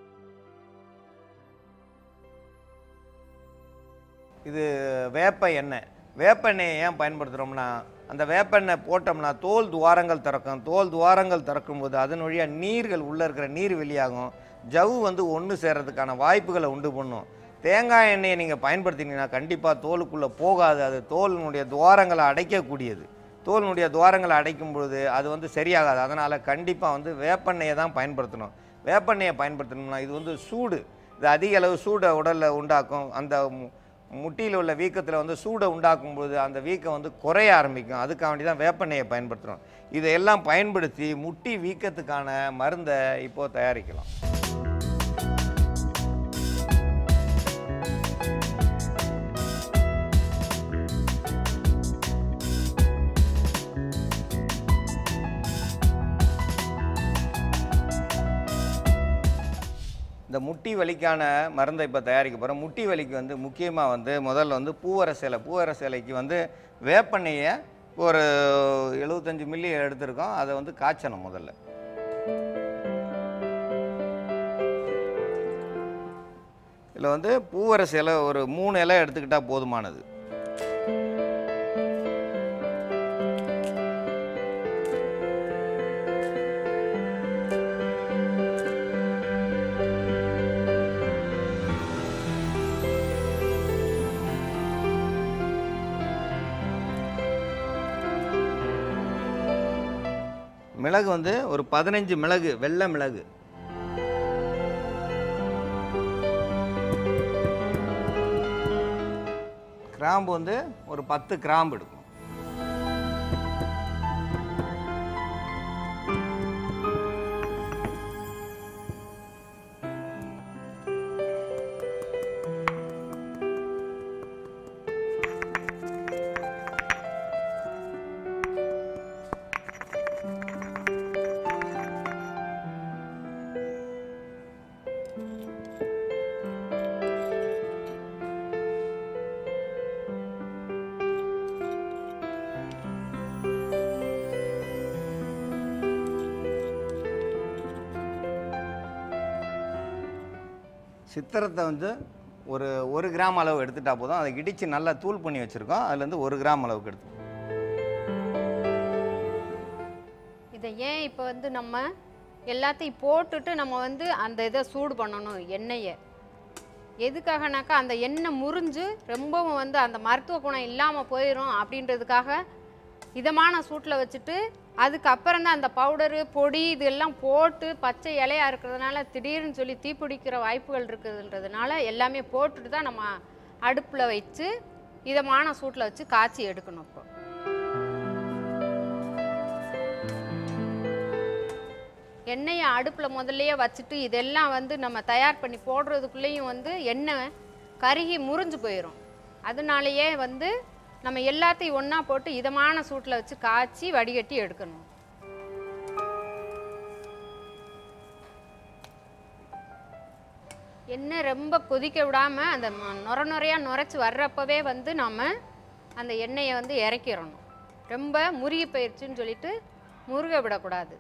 இது வேப்ப எண்ணெய் வேப்ப எண்ணெயை ஏன் பயன்படுத்துகிறோம்னா அந்த வேப்பெண்ணெய் போட்டோம்னா தோல் துவாரங்கள் திறக்கும் தோல் துவாரங்கள் திறக்கும் போது அதன் வழியாக நீர்கள் உள்ளே இருக்கிற நீர் வெளியாகும் ஜவ்வு வந்து ஒன்று சேர்றதுக்கான வாய்ப்புகளை உண்டு பண்ணும் தேங்காய் எண்ணெயை நீங்கள் பயன்படுத்தினீங்கன்னா கண்டிப்பாக தோலுக்குள்ளே போகாது அது தோலினுடைய துவாரங்களை அடைக்கக்கூடியது தோலினுடைய துவாரங்களை அடைக்கும் பொழுது அது வந்து சரியாகாது அதனால் கண்டிப்பாக வந்து வேப்பெண்ணெயை தான் பயன்படுத்தணும் வேப்பெண்ணெயை பயன்படுத்தணும்னா இது வந்து சூடு இது அதிக அளவு சூடை உடலில் உண்டாக்கும் அந்த மு- முட்டியில் உள்ள வீக்கத்தில் வந்து சூடை உண்டாக்கும் பொழுது அந்த வீக்கம் வந்து குறைய ஆரம்பிக்கும் அதுக்காக வேண்டி தான் வேப்பெண்ணெயை பயன்படுத்துகிறோம் இதையெல்லாம் பயன்படுத்தி முட்டி வீக்கத்துக்கான மருந்தை இப்போது தயாரிக்கலாம் இந்த முட்டி வலிக்கான மருந்தை இப்போ தயாரிக்க போகிறோம் முட்டி வலிக்கு வந்து முக்கியமாக வந்து முதல்ல வந்து பூவரச இலை பூவரச இலைக்கு வந்து வேப்பெண்ணெயை ஒரு எழுபத்தஞ்சு மில்லி எடுத்திருக்கோம் அதை வந்து காய்ச்சணும் முதல்ல இதில் வந்து பூவரச இலை ஒரு மூணு இலை எடுத்துக்கிட்டால் போதுமானது மிளகு வந்து ஒரு பதினஞ்சு மிளகு வெள்ளை மிளகு கிராம்பு வந்து ஒரு பத்து கிராம்பு எடுக்கும் சித்திரத்தை வந்து ஒரு ஒரு கிராம் அளவு எடுத்துட்டா போதும் அதை இடித்து நல்லா தூள் பண்ணி வச்சுருக்கோம் அதுலேருந்து ஒரு கிராம் அளவுக்கு எடுத்து இதை ஏன் இப்போ வந்து நம்ம எல்லாத்தையும் போட்டுட்டு நம்ம வந்து அந்த இதை சூடு பண்ணணும் எண்ணெயை எதுக்காகனாக்கா அந்த எண்ணெய் முறிஞ்சு ரொம்பவும் வந்து அந்த மருத்துவ குணம் இல்லாமல் போயிடும் அப்படின்றதுக்காக இதமான சூட்டில் வச்சுட்டு அதுக்கப்புறம் தான் அந்த பவுடரு பொடி இதெல்லாம் போட்டு பச்சை இலையா இருக்கிறதுனால திடீர்னு சொல்லி தீப்பிடிக்கிற வாய்ப்புகள் இருக்குதுன்றதுனால எல்லாமே போட்டுட்டு தான் நம்ம அடுப்பில் வச்சு இதமான சூட்டில் வச்சு காய்ச்சி எடுக்கணும் இப்போ எண்ணெயை அடுப்பில் முதல்லயே வச்சுட்டு இதெல்லாம் வந்து நம்ம தயார் பண்ணி போடுறதுக்குள்ளேயும் வந்து எண்ணெய் கருகி முறிஞ்சு போயிடும் அதனாலேயே வந்து நம்ம எல்லாத்தையும் ஒன்றா போட்டு இதமான சூட்டில் வச்சு காய்ச்சி வடிகட்டி எடுக்கணும் எண்ணெய் ரொம்ப கொதிக்க விடாமல் அந்த ம- நொர நொறையாக நுரைச்சி வர்றப்பவே வந்து நம்ம அந்த எண்ணெயை வந்து இறக்கிடணும் ரொம்ப முருகி போயிடுச்சுன்னு சொல்லிட்டு முருக விடக்கூடாது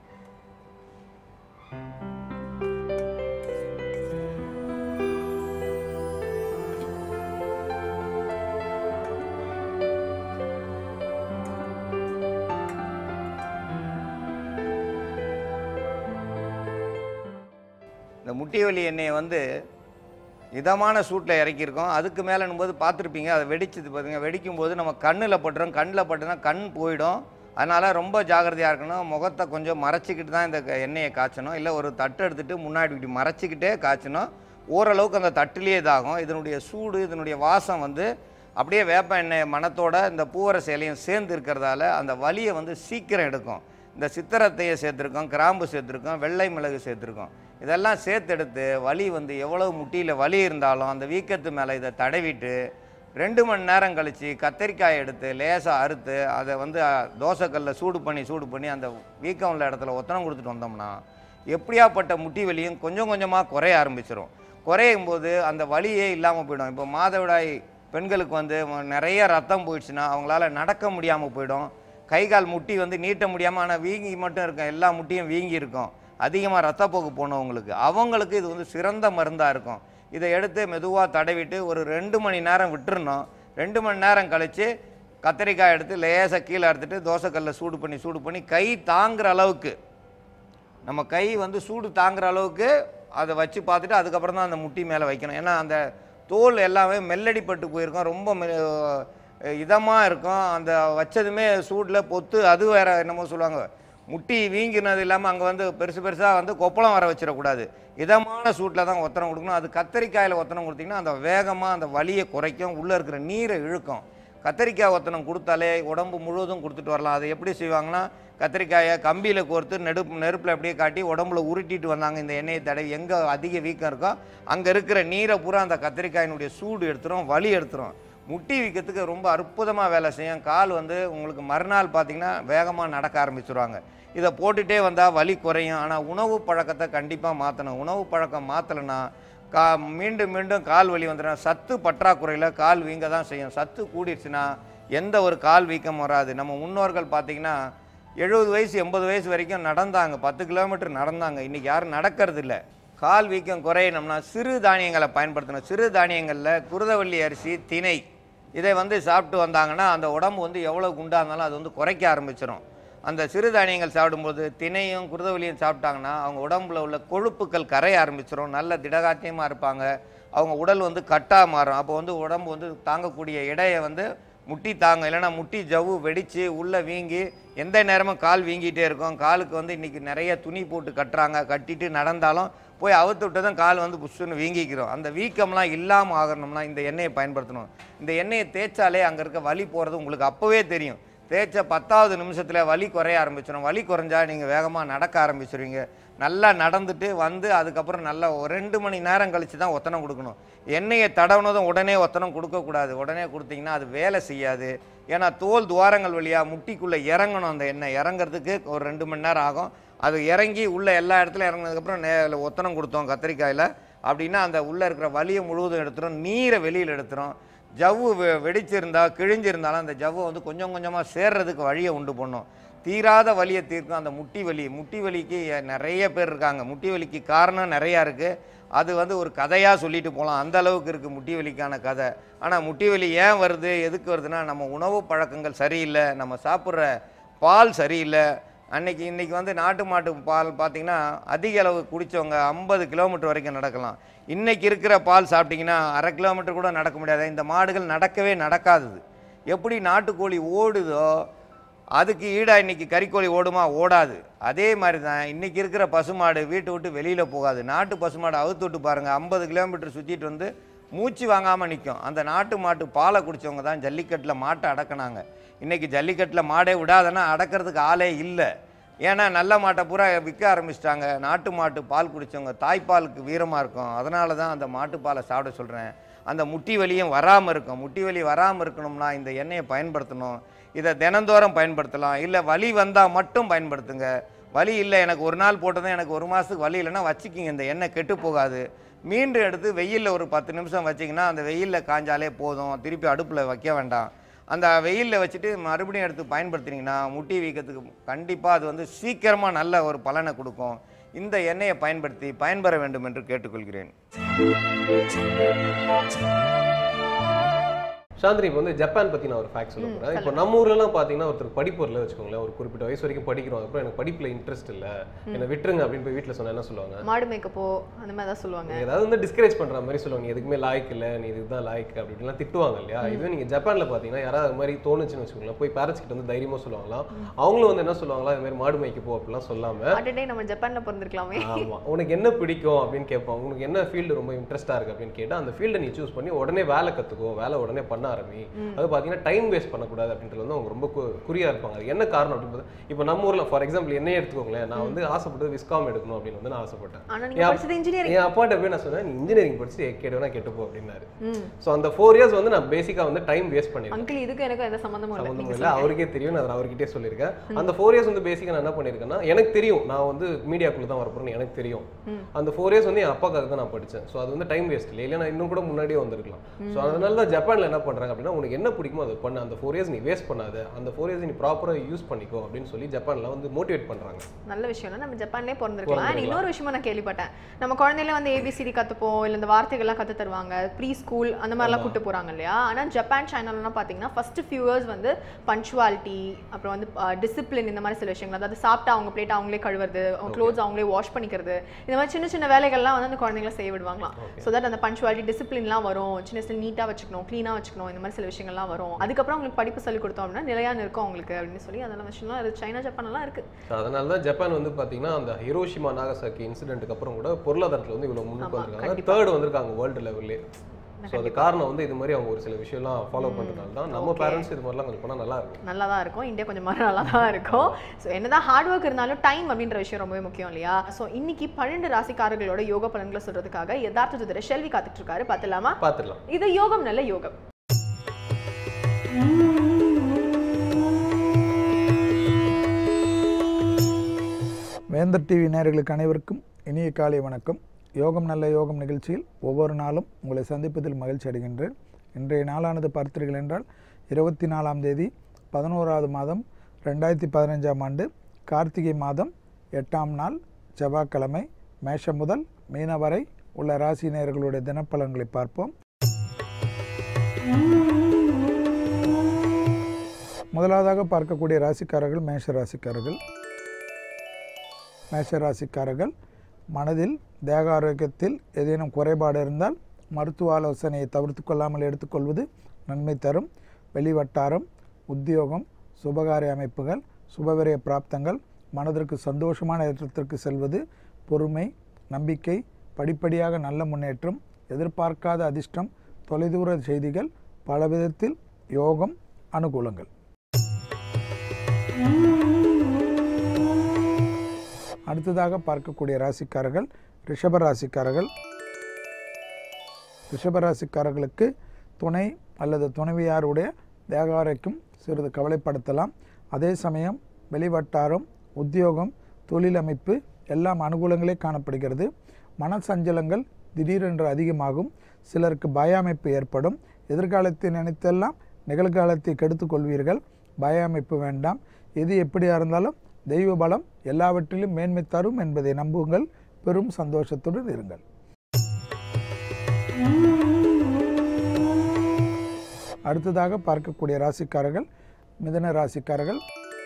இந்த முட்டிவலி எண்ணெயை வந்து இதமான சூட்டில் இறக்கியிருக்கோம் அதுக்கு மேலேனும் போது பார்த்துருப்பீங்க அதை வெடிச்சது பாருங்க வெடிக்கும் போது நம்ம கண்ணில் பட்டுரும் கண்ணில் பட்டுனா கண் போயிடும் அதனால் ரொம்ப ஜாக்கிரதையாக இருக்கணும் முகத்தை கொஞ்சம் மறைச்சிக்கிட்டு தான் இந்த க- எண்ணெயை காய்ச்சணும் இல்லை ஒரு தட்டு எடுத்துகிட்டு முன்னாடி இப்படி மறைச்சிக்கிட்டே காய்ச்சணும் ஓரளவுக்கு அந்த தட்டுலேயே இதாகும் இதனுடைய சூடு இதனுடைய வாசம் வந்து அப்படியே வேப்ப எண்ணெய் மணத்தோட இந்த பூவரச இலையும் சேர்ந்து இருக்கிறதால அந்த வலியை வந்து சீக்கிரம் எடுக்கும் இந்த சித்திரத்தையை சேர்த்துருக்கோம் கிராம்பு சேர்த்துருக்கோம் வெள்ளை மிளகு சேர்த்துருக்கோம் இதெல்லாம் சேர்த்தெடுத்து வலி வந்து எவ்வளவு முட்டியில் வலி இருந்தாலும் அந்த வீக்கத்து மேலே இதை தடவிட்டு ரெண்டு மணி நேரம் கழித்து கத்தரிக்காய் எடுத்து லேசாக அறுத்து அதை வந்து அஹ், தோசைக்கல்லில் சூடு பண்ணி சூடு பண்ணி அந்த வீக்கம் உள்ள இடத்துல ஒத்தனம் கொடுத்துட்டு வந்தோம்னா எப்படியாப்பட்ட முட்டி வலியும் கொஞ்சம் கொஞ்சமாக குறைய ஆரம்பிச்சிடும் குறையும் போது அந்த வலியே இல்லாமல் போயிடும் இப்போ மாதவிடாய் பெண்களுக்கு வந்து ம- நிறைய ரத்தம் போயிடுச்சுன்னா அவங்களால நடக்க முடியாமல் போயிடும் கை கால் முட்டி வந்து நீட்ட முடியாமல் ஆனால் வீங்கி மட்டும் இருக்கும் எல்லா முட்டியும் வீங்கி இருக்கும் அதிகமாக ரத்தப்போக்கு போனவங்களுக்கு அவங்களுக்கு இது வந்து சிறந்த மருந்தாக இருக்கும் இதை எடுத்து மெதுவாக தடவிட்டு ஒரு ரெண்டு மணி நேரம் விட்டுறணும் ரெண்டு மணி நேரம் கழித்து கத்திரிக்காய் எடுத்து லேசாக கீழே எடுத்துட்டு தோசைக்கல்லில் சூடு பண்ணி சூடு பண்ணி கை தாங்குற அளவுக்கு நம்ம கை வந்து சூடு தாங்குற அளவுக்கு அதை வச்சு பார்த்துட்டு அதுக்கப்புறம் தான் அந்த முட்டி மேலே வைக்கணும் ஏன்னா அந்த தோல் எல்லாமே மெல்லடிப்பட்டு போயிருக்கும் ரொம்ப இதமாக இருக்கும் அந்த வச்சதுமே சூடில் பொத்து அது வேற என்னமோ சொல்லுவாங்க முட்டி வீங்கினது இல்லாமல் அங்கே வந்து பெருசு பெருசாக வந்து கொப்பளம் வர வச்சிடக்கூடாது இதமான சூட்டில் தான் ஒத்தனம் கொடுக்கணும் அது கத்தரிக்காயில் ஒத்தனம் கொடுத்தீங்கன்னா அந்த வேகமாக அந்த வலியை குறைக்கும் உள்ளே இருக்கிற நீரை இழுக்கும் கத்திரிக்காய் ஒத்தனம் கொடுத்தாலே உடம்பு முழுவதும் கொடுத்துட்டு வரலாம் அதை எப்படி செய்வாங்கன்னா கத்திரிக்காயை கம்பியில் கோர்த்து நெருப்பு நெருப்பில் அப்படியே காட்டி உடம்புல உருட்டிட்டு வந்தாங்க இந்த எண்ணெயை தடவி எங்கே அதிக வீக்கம் இருக்கோ அங்கே இருக்கிற நீரை பூரா அந்த கத்திரிக்காயினுடைய சூடு எடுத்துரும் வலி எடுத்துரும் முட்டி வீக்கத்துக்கு ரொம்ப அற்புதமாக வேலை செய்யும் கால் வந்து உங்களுக்கு மறுநாள் பார்த்தீங்கன்னா வேகமாக நடக்க ஆரம்பிச்சிருவாங்க இதை போட்டுட்டே வந்தால் வலி குறையும் ஆனால் உணவு பழக்கத்தை கண்டிப்பாக மாற்றணும் உணவு பழக்கம் மாற்றலைன்னா கா மீண்டும் மீண்டும் கால் வலி வந்துடும் சத்து பற்றாக்குறையில் கால் வீங்க தான் செய்யும் சத்து கூடிடுச்சுன்னா எந்த ஒரு கால் வீக்கம் வராது நம்ம முன்னோர்கள் பார்த்தீங்கன்னா எழுபது வயசு எண்பது வயசு வரைக்கும் நடந்தாங்க பத்து கிலோமீட்டர் நடந்தாங்க இன்றைக்கி யாரும் நடக்கிறது இல்லை கால் வீக்கம் குறையணும்னா சிறு தானியங்களை பயன்படுத்தணும் சிறு தானியங்களில் குருதவள்ளி அரிசி திணை இதை வந்து சாப்பிட்டு வந்தாங்கன்னா அந்த உடம்பு வந்து எவ்வளோ குண்டா இருந்தாலும் அது வந்து குறைக்க ஆரம்பிச்சிடும் அந்த சிறுதானியங்கள் சாப்பிடும்போது திணையும் குருதவலியும் சாப்பிட்டாங்கன்னா அவங்க உடம்புல உள்ள கொழுப்புக்கள் கரைய ஆரம்பிச்சிடும் நல்ல திடகாத்தியமாக இருப்பாங்க அவங்க உடல் வந்து கட்டாக மாறும் அப்போ வந்து உடம்பு வந்து தாங்கக்கூடிய எடையை வந்து முட்டி தாங்க இல்லைன்னா முட்டி ஜவ்வு வெடித்து உள்ளே வீங்கி எந்த நேரமும் கால் வீங்கிட்டே இருக்கும் காலுக்கு வந்து இன்றைக்கி நிறைய துணி போட்டு கட்டுறாங்க கட்டிட்டு நடந்தாலும் போய் அவுத்து விட்டதும் கால் வந்து புஷ்ஷுன்னு வீங்கிக்கிறோம் அந்த வீக்கம்லாம் இல்லாமல் ஆகணும்னா இந்த எண்ணெயை பயன்படுத்தணும் இந்த எண்ணெயை தேய்ச்சாலே அங்கே இருக்க வலி போகிறது உங்களுக்கு அப்போவே தெரியும் தேய்ச்ச பத்தாவது நிமிஷத்தில் வலி குறைய ஆரம்பிச்சிடும் வலி குறைஞ்சா நீங்கள் வேகமாக நடக்க ஆரம்பிச்சிருவீங்க நல்லா நடந்துட்டு வந்து அதுக்கப்புறம் நல்லா ஒரு ரெண்டு மணி நேரம் கழித்து தான் ஒத்தனம் கொடுக்கணும் எண்ணெயை தடவுனதும் உடனே ஒத்தனம் கொடுக்கக்கூடாது உடனே கொடுத்தீங்கன்னா அது வேலை செய்யாது ஏன்னா தோல் துவாரங்கள் வழியாக முட்டிக்குள்ளே இறங்கணும் அந்த எண்ணெய் இறங்குறதுக்கு ஒரு ரெண்டு மணி நேரம் ஆகும் அது இறங்கி உள்ளே எல்லா இடத்துலையும் இறங்கினதுக்கப்புறம் நே ஒத்தனம் கொடுத்தோம் கத்திரிக்காயில் அப்படின்னா அந்த உள்ளே இருக்கிற வலியை முழுவதும் எடுத்துரும் நீரை வெளியில் எடுத்துரும் ஜவ்வு வெ- வெடிச்சிருந்தா கிழிஞ்சிருந்தாலும் அந்த ஜவ்வை வந்து கொஞ்சம் கொஞ்சமாக சேர்றதுக்கு வழியை உண்டு பண்ணும் தீராத வலியை தீர்க்கும் அந்த முட்டி வலி முட்டி வலிக்கு எ- நிறைய பேர் இருக்காங்க முட்டி வலிக்கு காரணம் நிறையா இருக்குது அது வந்து ஒரு கதையாக சொல்லிட்டு போகலாம் அந்த அளவுக்கு இருக்குது முட்டி வலிக்கான கதை ஆனால் முட்டி வலி ஏன் வருது எதுக்கு வருதுன்னா நம்ம உணவு பழக்கங்கள் சரியில்லை நம்ம சாப்பிட்ற பால் சரியில்லை அன்னைக்கு இன்னைக்கு வந்து நாட்டு மாட்டு பால் பார்த்தீங்கன்னா அதிக அளவு குடித்தவங்க ஐம்பது கிலோமீட்டர் வரைக்கும் நடக்கலாம் இன்னைக்கு இருக்கிற பால் சாப்பிட்டீங்கன்னா அரை கிலோமீட்டர் கூட நடக்க முடியாது இந்த மாடுகள் நடக்கவே நடக்காதது எப்படி நாட்டுக்கோழி ஓடுதோ அதுக்கு ஈடாக இன்னைக்கு கறிக்கோழி ஓடுமா ஓடாது அதே மாதிரி தான் இன்றைக்கி இருக்கிற பசுமாடு வீட்டை விட்டு வெளியில் போகாது நாட்டு பசுமாடு அவுத்து விட்டு பாருங்கள் ஐம்பது கிலோமீட்டர் சுற்றிட்டு வந்து மூச்சு வாங்காமல் நிற்கும் அந்த நாட்டு மாட்டு பாலை குடித்தவங்க தான் ஜல்லிக்கட்டில் மாட்டை அடக்குனாங்க இன்றைக்கி ஜல்லிக்கட்டில் மாடே விடாதனா அடக்கிறதுக்கு ஆளே இல்லை ஏன்னா நல்ல மாட்டை பூரா விற்க ஆரம்பிச்சிட்டாங்க நாட்டு மாட்டு பால் குடித்தவங்க தாய்ப்பாலுக்கு வீரமாக இருக்கும் அதனால தான் அந்த மாட்டுப்பாலை சாப்பிட சொல்கிறேன் அந்த முட்டி வலியும் வராமல் இருக்கும் முட்டி வலி வராமல் இருக்கணும்னா இந்த எண்ணெயை பயன்படுத்தணும் இதை தினந்தோறும் பயன்படுத்தலாம் இல்லை வலி வந்தால் மட்டும் பயன்படுத்துங்க வலி இல்லை எனக்கு ஒரு நாள் போட்டதும் எனக்கு ஒரு மாதத்துக்கு வலி இல்லைன்னா வச்சுக்கிங்க இந்த எண்ணெய் கெட்டு போகாது மீண்டும் எடுத்து வெயிலில் ஒரு பத்து நிமிஷம் வச்சிங்கன்னா அந்த வெயிலில் காஞ்சாலே போதும் திருப்பி அடுப்பில் வைக்க வேண்டாம் அந்த வெயிலில் வச்சுட்டு மறுபடியும் எடுத்து பயன்படுத்தினீங்கன்னா முட்டி வீக்கத்துக்கு கண்டிப்பாக அது வந்து சீக்கிரமாக நல்ல ஒரு பலனை கொடுக்கும் இந்த எண்ணெயை பயன்படுத்தி பயன்பெற வேண்டும் என்று கேட்டுக்கொள்கிறேன் சாந்தினி இப்போ வந்து ஜப்பான் பத்தி நான் ஒரு ஃபேக்ட் சொல்ல போறேன் இப்போ நம்ம ஊர்லலாம் பாத்தீங்கன்னா ஒருத்தர் படிப்பு வரல வச்சுக்கோங்களேன் ஒரு குறிப்பிட்ட வயசு வரைக்கும் படிக்கிறோம் அப்புறம் எனக்கு படிப்புல இன்ட்ரெஸ்ட் இல்ல என்ன விட்டுருங்க அப்படின்னு போய் வீட்ல சொன்னா என்ன சொல்லுவாங்க மாடு மேய்க்கப்போ அந்த மாதிரி தான் சொல்லுவாங்க நீங்க ஏதாவது வந்து டிஸ்கரேஜ் பண்ற மாதிரி சொல்லுவாங்க நீ எதுக்குமே லாய்க் இல்ல நீ இதுதான் லாய்க் அப்படி இப்படிலாம் திட்டுவாங்க இல்லையா இதுவே நீங்க ஜப்பான்ல பாத்தீங்கன்னா யாராவது அது மாதிரி தோணுச்சுன்னு வச்சுக்கோங்களேன் போய் பேரண்ட்ஸ் கிட்ட வந்து தைரியமா சொல்லுவாங்களாம் அவங்களும் வந்து என்ன சொல்லுவாங்களா இது மாதிரி மாடு மேய்க்க போ அப்படிலாம் சொல்லாம அடடே நம்ம ஜப்பான்ல பிறந்திருக்கலாமே ஆமா உனக்கு என்ன பிடிக்கும் அப்படின்னு கேட்பாங்க உனக்கு என்ன ஃபீல்டு ரொம்ப இன்ட்ரெஸ்டா இருக்கு அப்படின்னு கேட்டா அந்த ஃபீல்டை நீ சூஸ் பண்ணி உடனே வேலை கத்துக்கோ வேலை உடனே பண்ண ஆரம்பி அது பாத்தீங்கன்னா டைம் வேஸ்ட் பண்ணக்கூடாது அப்படின்றது வந்து அவங்க ரொம்ப கு- குறியா இருப்பாங்க அது என்ன காரணம் அப்படின்னு பார்த்தா இப்போ நம்ம ஊர்ல ஃபார் எக்ஸாம்பிள் என்னையே எடுத்துக்கோங்களேன் நான் வந்து ஆசைப்பட்டது விஸ்காம் எடுக்கணும் அப்படின்னு வந்து நான் ஆசைப்பட்டேன் ஆனா நீங்க என் படிச்சது இன்ஜினியரிங் என் அப்பாட்ட போய் நான் சொன்னேன் நீ இன்ஜினியரிங் படிச்சு கேடுவேனா கெட்டுப்போ அப்படின்னாரு ம் ஸோ அந்த ஃபோர் இயர்ஸ் வந்து நான் பேசிக்கா வந்து டைம் வேஸ்ட் பண்ணிருக்கேன் அங்கிள் இதுக்கு எனக்கு எந்த சம்மந்தமும் இல்லை சம்மந்தம் நீங்க இல்லை அவருக்கே தெரியும் நான் அவர்கிட்டயே சொல்லியிருக்கேன் அந்த ஃபோர் இயர்ஸ் வந்து பேசிக்காக நான் என்ன பண்ணியிருக்கேன்னா எனக்கு தெரியும் நான் வந்து மீடியாக்குள்ள தான் வரப்போறேன்னு எனக்கு தெரியும் அந்த ஃபோர் இயர்ஸ் வந்து என் அப்பாக்காக தான் நான் படித்தேன் ஸோ அது வந்து டைம் வேஸ்ட் இல்லை இல்லை நான் இன்னும் கூட முன்னாடியே வந்திருக்கலாம் ஸோ அதனால தான் ஜப்பானில் என்ன பண்ணுறாங்க அப்படின்னா உனக்கு என்ன பிடிக்குமோ அதை பண்ணு அந்த ஃபோர் இயர்ஸ் நீ வேஸ்ட் பண்ணாத அந்த ஃபோர் இயர்ஸ் நீ ப்ராப்பராக யூஸ் பண்ணிக்கோ அப்படின்னு சொல்லி ஜப்பானில் வந்து மோட்டிவேட் பண்ணுறாங்க நல்ல விஷயம் நம்ம ஜப்பான்லேயே பிறந்திருக்கலாம் And பிறந்திருக்கலாம். இன்னொரு விஷயமா நான் கேள்விப்பட்டேன் நம்ம குழந்தையில வந்து ஏபிசிடி கத்துப்போம் இல்ல இந்த வார்த்தைகள்லாம் கத்து தருவாங்க ப்ரீ ஸ்கூல் அந்த மாதிரிலாம் கூட்டு போறாங்க இல்லையா ஆனா ஜப்பான் சைனாலலாம் பாத்தீங்கன்னா ஃபர்ஸ்ட் ஃபியூ இயர்ஸ் வந்து பஞ்சுவாலிட்டி அப்புறம் வந்து டிசிப்ளின் இந்த மாதிரி சில விஷயங்கள் அதாவது சாப்பிட்டா அவங்க பிளேட் அவங்களே கழுவுறது அவங்க க்ளோத்ஸ் அவங்களே வாஷ் பண்ணிக்கிறது இந்த மாதிரி சின்ன சின்ன வேலைகள்லாம் வந்து அந்த குழந்தைங்களை செய்ய விடுவாங்களாம் ஸோ தட் அந்த பஞ்சுவாலிட்டி டிசிப்ளின்லாம் வரும் சின்ன சின்ன நீட்டாக வச்சுக்கணும் க்ளீனாக வச்சுக்கணும் இந்த மாதிரி சில விஷயங்கள்லாம் வரும் அதுக்கப்புறம் அவங்களுக்கு படிப்பு சொல்லி கொடுத்தோம் அப்படின்னா நிலையான இருக்கும் அவங்களுக்கு அப்படின்னு சொல்லி அதெல்லாம் விஷயம்லாம் அது சைனா ஜப்பான்லாம் இருக்கு So அதனால தான் ஜப்பான் வந்து பார்த்தீங்கன்னா அந்த ஹிரோஷிமா நாகசாக்கி இன்சிடென்ட்டுக்கு அப்புறம் கூட பொருளாதாரத்தில் வந்து இவ்வளோ முன்னுக்கு ஆமா, வந்திருக்காங்க கண்டிப்பா. தேர்ட் வந்திருக்காங்க வேர்ல்டு லெவல்லே ஸோ அது காரணம் வந்து இது மாதிரி அவங்க ஒரு சில விஷயம்லாம் ஃபாலோ பண்ணுறதுனால தான் நம்ம Okay. பேரண்ட்ஸ் இது மாதிரிலாம் கொஞ்சம் பண்ணால் நல்லா இருக்கும் நல்லா தான் இருக்கும் இந்தியா கொஞ்சம் மாதிரி நல்லா தான் இருக்கும் ஸோ என்னதான் ஹார்ட் ஒர்க் இருந்தாலும் டைம் அப்படின்ற விஷயம் ரொம்பவே முக்கியம் இல்லையா ஸோ இன்னைக்கு பன்னெண்டு ராசிக்காரர்களோட யோக பலன்களை சொல்றதுக்காக யதார்த்த ஜோதிடர் ஷெல்வி காத்துட்டு இருக்காரு பார்த்துலாமா பார்த்துடலாம் இது யோகம் நல்ல யோகம் வேந்தர் டிவி நேயர்களுக்கு அனைவருக்கும் இனிய காலை வணக்கம் யோகம் நல்ல யோகம் நிகழ்ச்சியில் ஒவ்வொரு நாளும் உங்களை சந்திப்பதில் மகிழ்ச்சி அடைகின்றேன் இன்றைய நாளானது பார்த்தீர்கள் என்றால் இருபத்தி நாலாம் தேதி பதினோராவது மாதம் ரெண்டாயிரத்தி பதினஞ்சாம் ஆண்டு கார்த்திகை மாதம் எட்டாம் நாள் செவ்வாய்க்கிழமை மேஷம் முதல் மீன வரை உள்ள ராசி நேயர்களுடைய தினப்பலன்களை பார்ப்போம் முதலாவதாக பார்க்கக்கூடிய ராசிக்காரர்கள் மேஷ ராசிக்காரர்கள் மேஷ ராசிக்காரர்கள் மனதில் தேக ஆரோக்கியத்தில் ஏதேனும் குறைபாடு இருந்தால் மருத்துவ ஆலோசனையை தவிர்த்து கொள்ளாமல் எடுத்துக்கொள்வது நன்மை தரும் வெளிவட்டாரம் உத்தியோகம் சுபகாரிய அமைப்புகள் சுபவிரய பிராப்தங்கள் மனதிற்கு சந்தோஷமான இடத்திற்கு செல்வது பொறுமை நம்பிக்கை படிப்படியாக நல்ல முன்னேற்றம் எதிர்பார்க்காத அதிர்ஷ்டம் தொலைதூர செய்திகள் பலவிதத்தில் யோகம் அனுகூலங்கள் அடுத்ததாக பார்க்கக்கூடிய ராசிக்காரர்கள் ரிஷப ராசிக்காரர்கள் ரிஷப ராசிக்காரர்களுக்கு துணை அல்லது துணைவியாருடைய தேக ஆரோக்கியம் சிறிது கவலைப்படுத்தலாம் அதே சமயம் வெளிவட்டாரம் உத்தியோகம் தொழில் அமைப்பு எல்லாம் அனுகூலங்களே காணப்படுகிறது மனசஞ்சலங்கள் திடீரென்று அதிகமாகும் சிலருக்கு பய அமைப்பு ஏற்படும் எதிர்காலத்தை நினைத்தெல்லாம் நிகழ்காலத்தை கெடுத்துக் கொள்வீர்கள் பய அமைப்பு வேண்டாம் எது எப்படியா இருந்தாலும் தெய்வ பலம் எல்லாவற்றிலும் மேன்மை தரும் என்பதை நம்புங்கள் பெரும் சந்தோஷத்துடன் இருங்கள் அடுத்ததாக பார்க்கக்கூடிய ராசிக்காரர்கள் மிதன ராசிக்காரர்கள்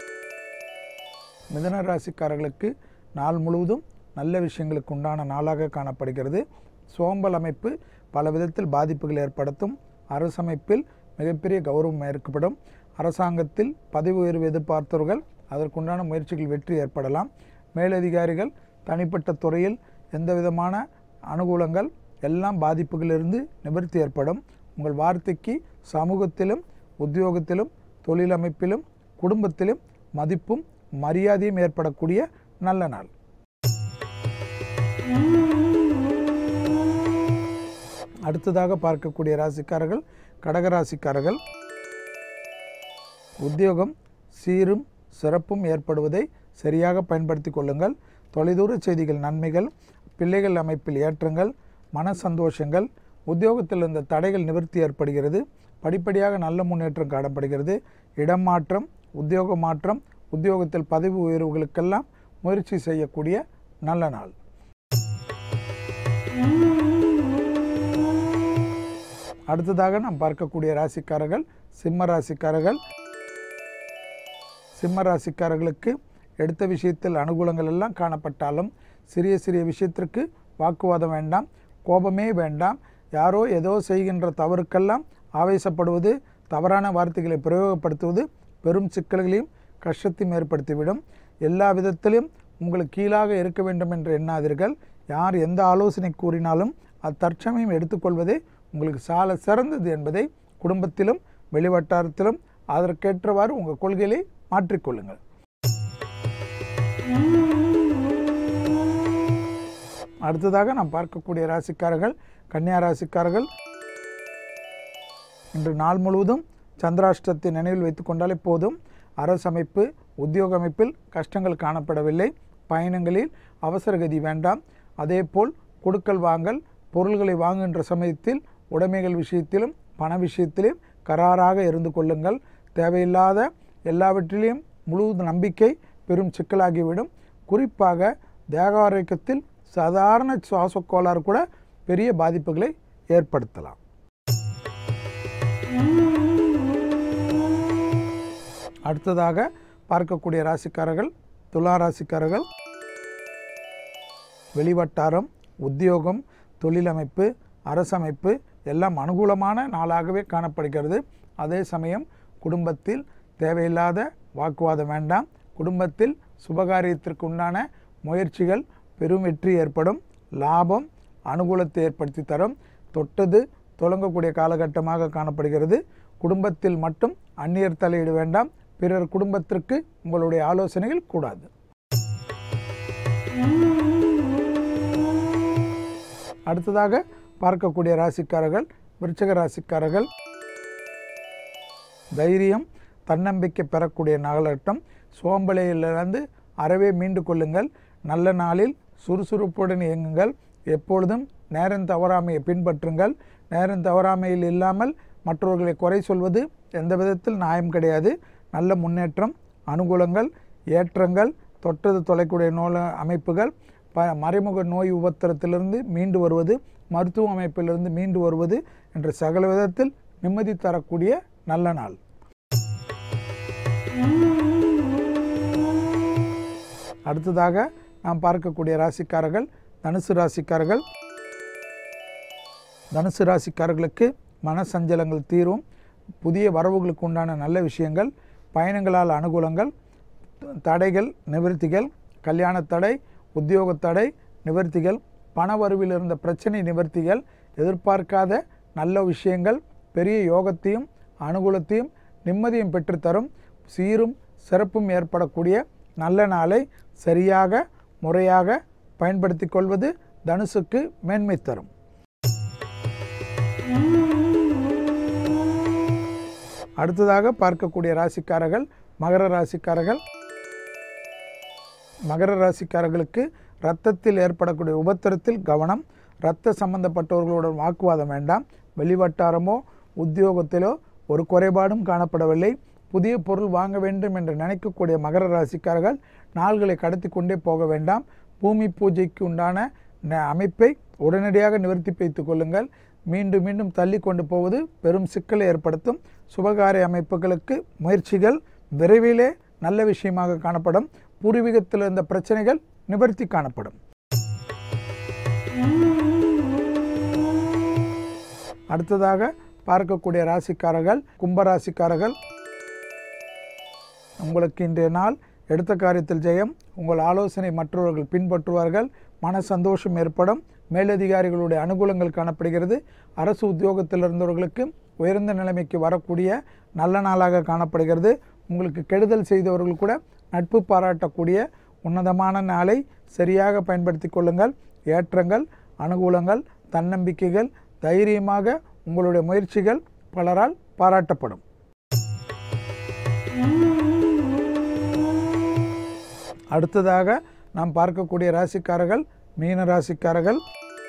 மிதன ராசிக்காரர்களுக்கு நாள் முழுவதும் நல்ல விஷயங்களுக்கு உண்டான நாளாக காணப்படுகிறது சோம்பல் அமைப்பு பல விதத்தில் பாதிப்புகள் ஏற்படுத்தும் அரசமைப்பில் மிகப்பெரிய கௌரவம் ஏற்படும் அரசாங்கத்தில் பதவி உயர்வு எதிர்பார்த்தவர்கள் அதற்குண்டான முயற்சிகள் வெற்றி ஏற்படலாம் மேலதிகாரிகள் தனிப்பட்ட துறையில் எந்த விதமான அனுகூலங்கள் எல்லாம் பாதிப்புகளிலிருந்து நிவர்த்தி ஏற்படும் உங்கள் வார்த்தைக்கு சமூகத்திலும் உத்தியோகத்திலும் தொழிலமைப்பிலும் குடும்பத்திலும் மதிப்பும் மரியாதையும் ஏற்படக்கூடிய நல்ல நாள் அடுத்ததாக பார்க்கக்கூடிய ராசிக்காரர்கள் கடகராசிக்காரர்கள் உத்தியோகம் சீரும் சிறப்பும் ஏற்படுவதை சரியாக பயன்படுத்தி கொள்ளுங்கள் தொலைதூர செய்திகள் நன்மைகள் பிள்ளைகள் அமைப்பில் ஏற்றங்கள் மன சந்தோஷங்கள் உத்தியோகத்தில் இருந்த தடைகள் நிவர்த்தி ஏற்படுகிறது படிப்படியாக நல்ல முன்னேற்றம் காணப்படுகிறது இடம் மாற்றம் உத்தியோக மாற்றம் உத்தியோகத்தில் பதவி உயர்வுகளுக்கெல்லாம் முயற்சி செய்யக்கூடிய நல்ல நாள் அடுத்ததாக நாம் பார்க்கக்கூடிய ராசிக்காரர்கள் சிம்ம ராசிக்காரர்கள் சிம்ம ராசிக்காரர்களுக்கு எடுத்த விஷயத்தில் அனுகூலங்கள் எல்லாம் காணப்பட்டாலும் சிறிய சிறிய விஷயத்திற்கு வாக்குவாதம் வேண்டாம் கோபமே வேண்டாம் யாரோ ஏதோ செய்கின்ற தவறுக்கெல்லாம் ஆவேசப்படுவது தவறான வார்த்தைகளை பிரயோகப்படுத்துவது பெரும் சிக்கல்களையும் கஷ்டத்தையும் ஏற்படுத்திவிடும் எல்லா விதத்திலும் உங்களுக்கு கீழாக இருக்க வேண்டும் என்று எண்ணாதீர்கள் யார் எந்த ஆலோசனை கூறினாலும் அது தற்சமயம் எடுத்துக்கொள்வதே உங்களுக்கு சால சிறந்தது என்பதை குடும்பத்திலும் வெளிவட்டாரத்திலும் அதற்கேற்றவாறு உங்கள் கொள்கையை மாற்றிக்கொள்ளுங்கள் அடுத்ததாக நாம் பார்க்கக்கூடிய ராசிக்காரர்கள் கன்னியா ராசிக்காரர்கள் இன்று நாள் முழுவதும் சந்திராஷ்டத்தை நினைவில் வைத்துக் கொண்டாலே போதும் அரசமைப்பு உத்தியோக அமைப்பில் கஷ்டங்கள் காணப்படவில்லை பயணங்களில் அவசரகதி வேண்டாம் அதேபோல் கொடுக்கல் வாங்கல் பொருள்களை வாங்குகின்ற சமயத்தில் உடைமைகள் விஷயத்திலும் பண விஷயத்திலும் கராராக இருந்து கொள்ளுங்கள் தேவையில்லாத எல்லாவற்றிலையும் முழு நம்பிக்கை பெரும் சிக்கலாகிவிடும் குறிப்பாக தேக ஆரோக்கியத்தில் சாதாரண சுவாச கோளாறு கூட பெரிய பாதிப்புகளை ஏற்படுத்தலாம் அடுத்ததாக பார்க்கக்கூடிய ராசிக்காரர்கள் துலா ராசிக்காரர்கள் வெளிவட்டாரம் உத்தியோகம் தொழிலமைப்பு அரசமைப்பு எல்லாம் அனுகூலமான நாளாகவே காணப்படுகிறது அதே சமயம் குடும்பத்தில் தேவையில்லாத வாக்குவாதம் வேண்டாம் குடும்பத்தில் சுபகாரியத்திற்கு உண்டான முயற்சிகள் பெரும் வெற்றி ஏற்படும் லாபம் அனுகூலத்தை ஏற்படுத்தி தரும் தொட்டது தொடங்கக்கூடிய காலகட்டமாக காணப்படுகிறது குடும்பத்தில் மட்டும் அந்நியர் தலையீடு வேண்டாம் பிறர் குடும்பத்திற்கு உங்களுடைய ஆலோசனைகள் கூடாது அடுத்ததாக பார்க்கக்கூடிய ராசிக்காரர்கள் விருச்சக ராசிக்காரர்கள் தைரியம் தன்னம்பிக்கை பெறக்கூடிய நாளட்டம் சோம்பலையிலிருந்து அறவே மீண்டு கொள்ளுங்கள் நல்ல நாளில் சுறுசுறுப்புடன் இயங்குங்கள் எப்பொழுதும் நேரம் தவறாமையை பின்பற்றுங்கள் நேரம் தவறாமையில் இல்லாமல் மற்றவர்களை குறை சொல்வது எந்த விதத்தில் நியாயம் கிடையாது நல்ல முன்னேற்றம் அனுகூலங்கள் ஏற்றங்கள் தொட்டது தொலைக்கூடிய நோய் அமைப்புகள் ப மறைமுக நோய் உபத்திரத்திலிருந்து மீண்டு வருவது மருத்துவ அமைப்பிலிருந்து மீண்டு வருவது என்ற சகல விதத்தில் நிம்மதி தரக்கூடிய நல்ல நாள் அடுத்ததாக நாம் பார்க்கக்கூடிய ராசிக்காரர்கள் தனுசு ராசிக்காரர்கள் தனுசு ராசிக்காரர்களுக்கு மன சஞ்சலங்கள் தீரும் புதிய வரவுகளுக்கு உண்டான நல்ல விஷயங்கள் பயணங்களால் அனுகூலங்கள் தடைகள் நிவர்த்திகள் கல்யாண தடை உத்தியோக தடை நிவர்த்திகள் பண வரவில் இருந்த பிரச்சனை நிவர்த்திகள் எதிர்பார்க்காத நல்ல விஷயங்கள் பெரிய யோகத்தையும் அனுகூலத்தையும் நிம்மதியும் பெற்றுத்தரும் சீரும் சிறப்பும் ஏற்படக்கூடிய நல்ல நாளை சரியாக முறையாக பயன்படுத்தி கொள்வது தனுசுக்கு மேன்மை தரும் அடுத்ததாக பார்க்கக்கூடிய ராசிக்காரர்கள் மகர ராசிக்காரர்கள் மகர ராசிக்காரர்களுக்கு இரத்தத்தில் ஏற்படக்கூடிய உபத்திரத்தில் கவனம் இரத்த சம்பந்தப்பட்டவர்களுடன் வாக்குவாதம் வேண்டாம் வெளிவட்டாரமோ உத்தியோகத்திலோ ஒரு குறைபாடும் காணப்படவில்லை புதிய பொருள் வாங்க வேண்டும் என்று நினைக்கக்கூடிய மகர ராசிக்காரர்கள் நாள்களை கடத்தி கொண்டே போக வேண்டாம் பூமி பூஜைக்கு உண்டான ந- அமைப்பை உடனடியாக நிவர்த்தி வைத்துக் கொள்ளுங்கள் மீண்டும் மீண்டும் தள்ளி கொண்டு போவது பெரும் சிக்கலை ஏற்படுத்தும் சுபகாரிய அமைப்புகளுக்கு முயற்சிகள் விரைவிலே நல்ல விஷயமாக காணப்படும் பூர்வீகத்தில் இருந்த பிரச்சனைகள் நிவர்த்தி காணப்படும் அடுத்ததாக பார்க்கக்கூடிய ராசிக்காரர்கள் கும்பராசிக்காரர்கள் உங்களுக்கு இன்றைய நாள் எடுத்த காரியத்தில் ஜெயம் உங்கள் ஆலோசனை மற்றவர்கள் பின்பற்றுவார்கள் மன சந்தோஷம் ஏற்படும் மேலதிகாரிகளுடைய அனுகூலங்கள் காணப்படுகிறது அரசு உத்தியோகத்தில் இருந்தவர்களுக்கு உயர்ந்த நிலைமைக்கு வரக்கூடிய நல்ல நாளாக காணப்படுகிறது உங்களுக்கு கெடுதல் செய்தவர்கள் கூட நட்பு பாராட்டக்கூடிய உன்னதமான நாளை சரியாக பயன்படுத்தி கொள்ளுங்கள் ஏற்றங்கள் அனுகூலங்கள் தன்னம்பிக்கைகள் தைரியமாக உங்களுடைய முயற்சிகள் பலரால் பாராட்டப்படும் அடுத்ததாக நாம் பார்க்கக்கூடிய ராசிக்காரர்கள் மீன ராசிக்காரர்கள்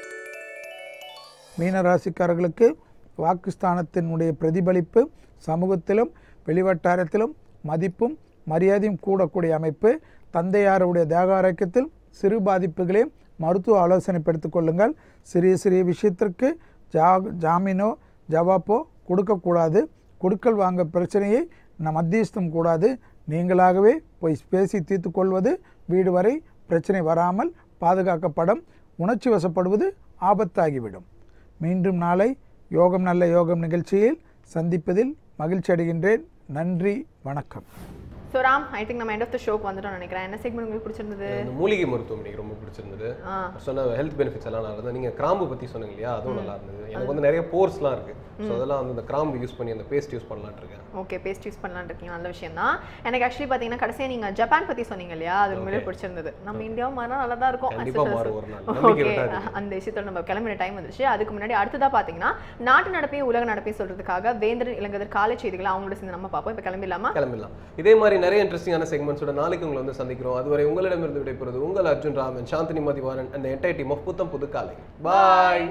மீன ராசிக்காரர்களுக்கு வாக்குஸ்தானத்தினுடைய பிரதிபலிப்பு சமூகத்திலும் வெளிவட்டாரத்திலும் மதிப்பும் மரியாதையும் கூடக்கூடிய அமைப்பு தந்தையாருடைய தேக ஆரோக்கியத்தில் சிறு பாதிப்புகளையும் மருத்துவ ஆலோசனைப்படுத்திக் கொள்ளுங்கள் சிறிய சிறிய விஷயத்திற்கு ஜா ஜாமீனோ ஜவாப்போ கொடுக்கக்கூடாது கொடுக்கல் வாங்க பிரச்சனையை நம் மத்தியஸ்தம் கூடாது நீங்களாகவே போய் பேசி தீர்த்து கொள்வது வீடு வரை பிரச்சனை வராமல் பாதுகாக்கப்படும் உணர்ச்சி வசப்படுவது ஆபத்தாகிவிடும் மீண்டும் நாளை யோகம் நல்ல யோகம் நிகழ்ச்சியில் சந்திப்பதில் மகிழ்ச்சி அடைகின்றேன் நன்றி வணக்கம் ஸோ ராம் ஐ திங்க் நம்ம எண்ட் ஆஃப் த ஷோக்கு வந்துட்டோம் நினைக்கிறேன் என்ன செக்மெண்ட் உங்களுக்கு பிடிச்சிருந்தது இந்த மூலிகை மருத்துவம் எனக்கு ரொம்ப பிடிச்சிருந்தது ஆ. சொன்ன ஹெல்த் பெனிஃபிட்ஸ் எல்லாம் நல்லா இருந்தது நீங்க கிராம்பு பத்தி சொன்னீங்க இல்லையா அதுவும் நல்லா இருந்தது எனக்கு வந்து நிறைய போர்ஸ்லாம் இருக்கு ஸோ அதெல்லாம் வந்து இந்த கிராம்பு யூஸ் பண்ணி அந்த பேஸ்ட் யூஸ் பண்ணலாம்னு இருக்கேன் ஓகே பேஸ்ட் யூஸ் பண்ணலாம்னு இருக்கீங்க நல்ல விஷயம் தான் எனக்கு ஆக்சுவலி பார்த்தீங்கன்னா கடைசியாக நீங்கள் ஜப்பான் பற்றி சொன்னீங்க இல்லையா அது உண்மையிலே பிடிச்சிருந்தது நம்ம இந்தியாவும் மாறினா நல்லா தான் இருக்கும் கண்டிப்பா மாறும் ஒரு நாள். நம்பிக்கை ஓகே விடாதீங்க. அந்த விஷயத்தோட நம்ம கிளம்பின டைம் வந்துச்சு அதுக்கு முன்னாடி அடுத்ததாக பார்த்தீங்கன்னா நாட்டு நடப்பையும் உலக நடப்பையும் சொல்றதுக்காக வேந்தர் இளங்கதர் காலை செய்திகளை அவங்களோட சேர்ந்து நம்ம பார்ப்போம் இப்போ கிளம்பிடலாமா கிளம்பிடலாம் இதே மாதிரி நிறைய இன்ட்ரெஸ்டிங்கான செக்மெண்ட்ஸோட நாளைக்கு உங்களை வந்து சந்திக்கிறோம் அதுவரை உங்களிடமிருந்து விடைபெறுவது உங்கள் அர்ஜுன் ராமன் சாந்தினி மதிவாரன் அந்த என்டையர் டீம் ஆஃப் புத்தம் புது காலை பாய்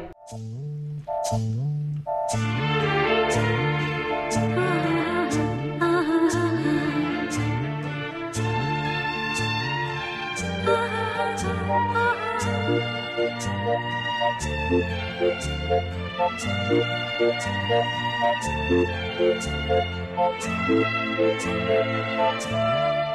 Thank you.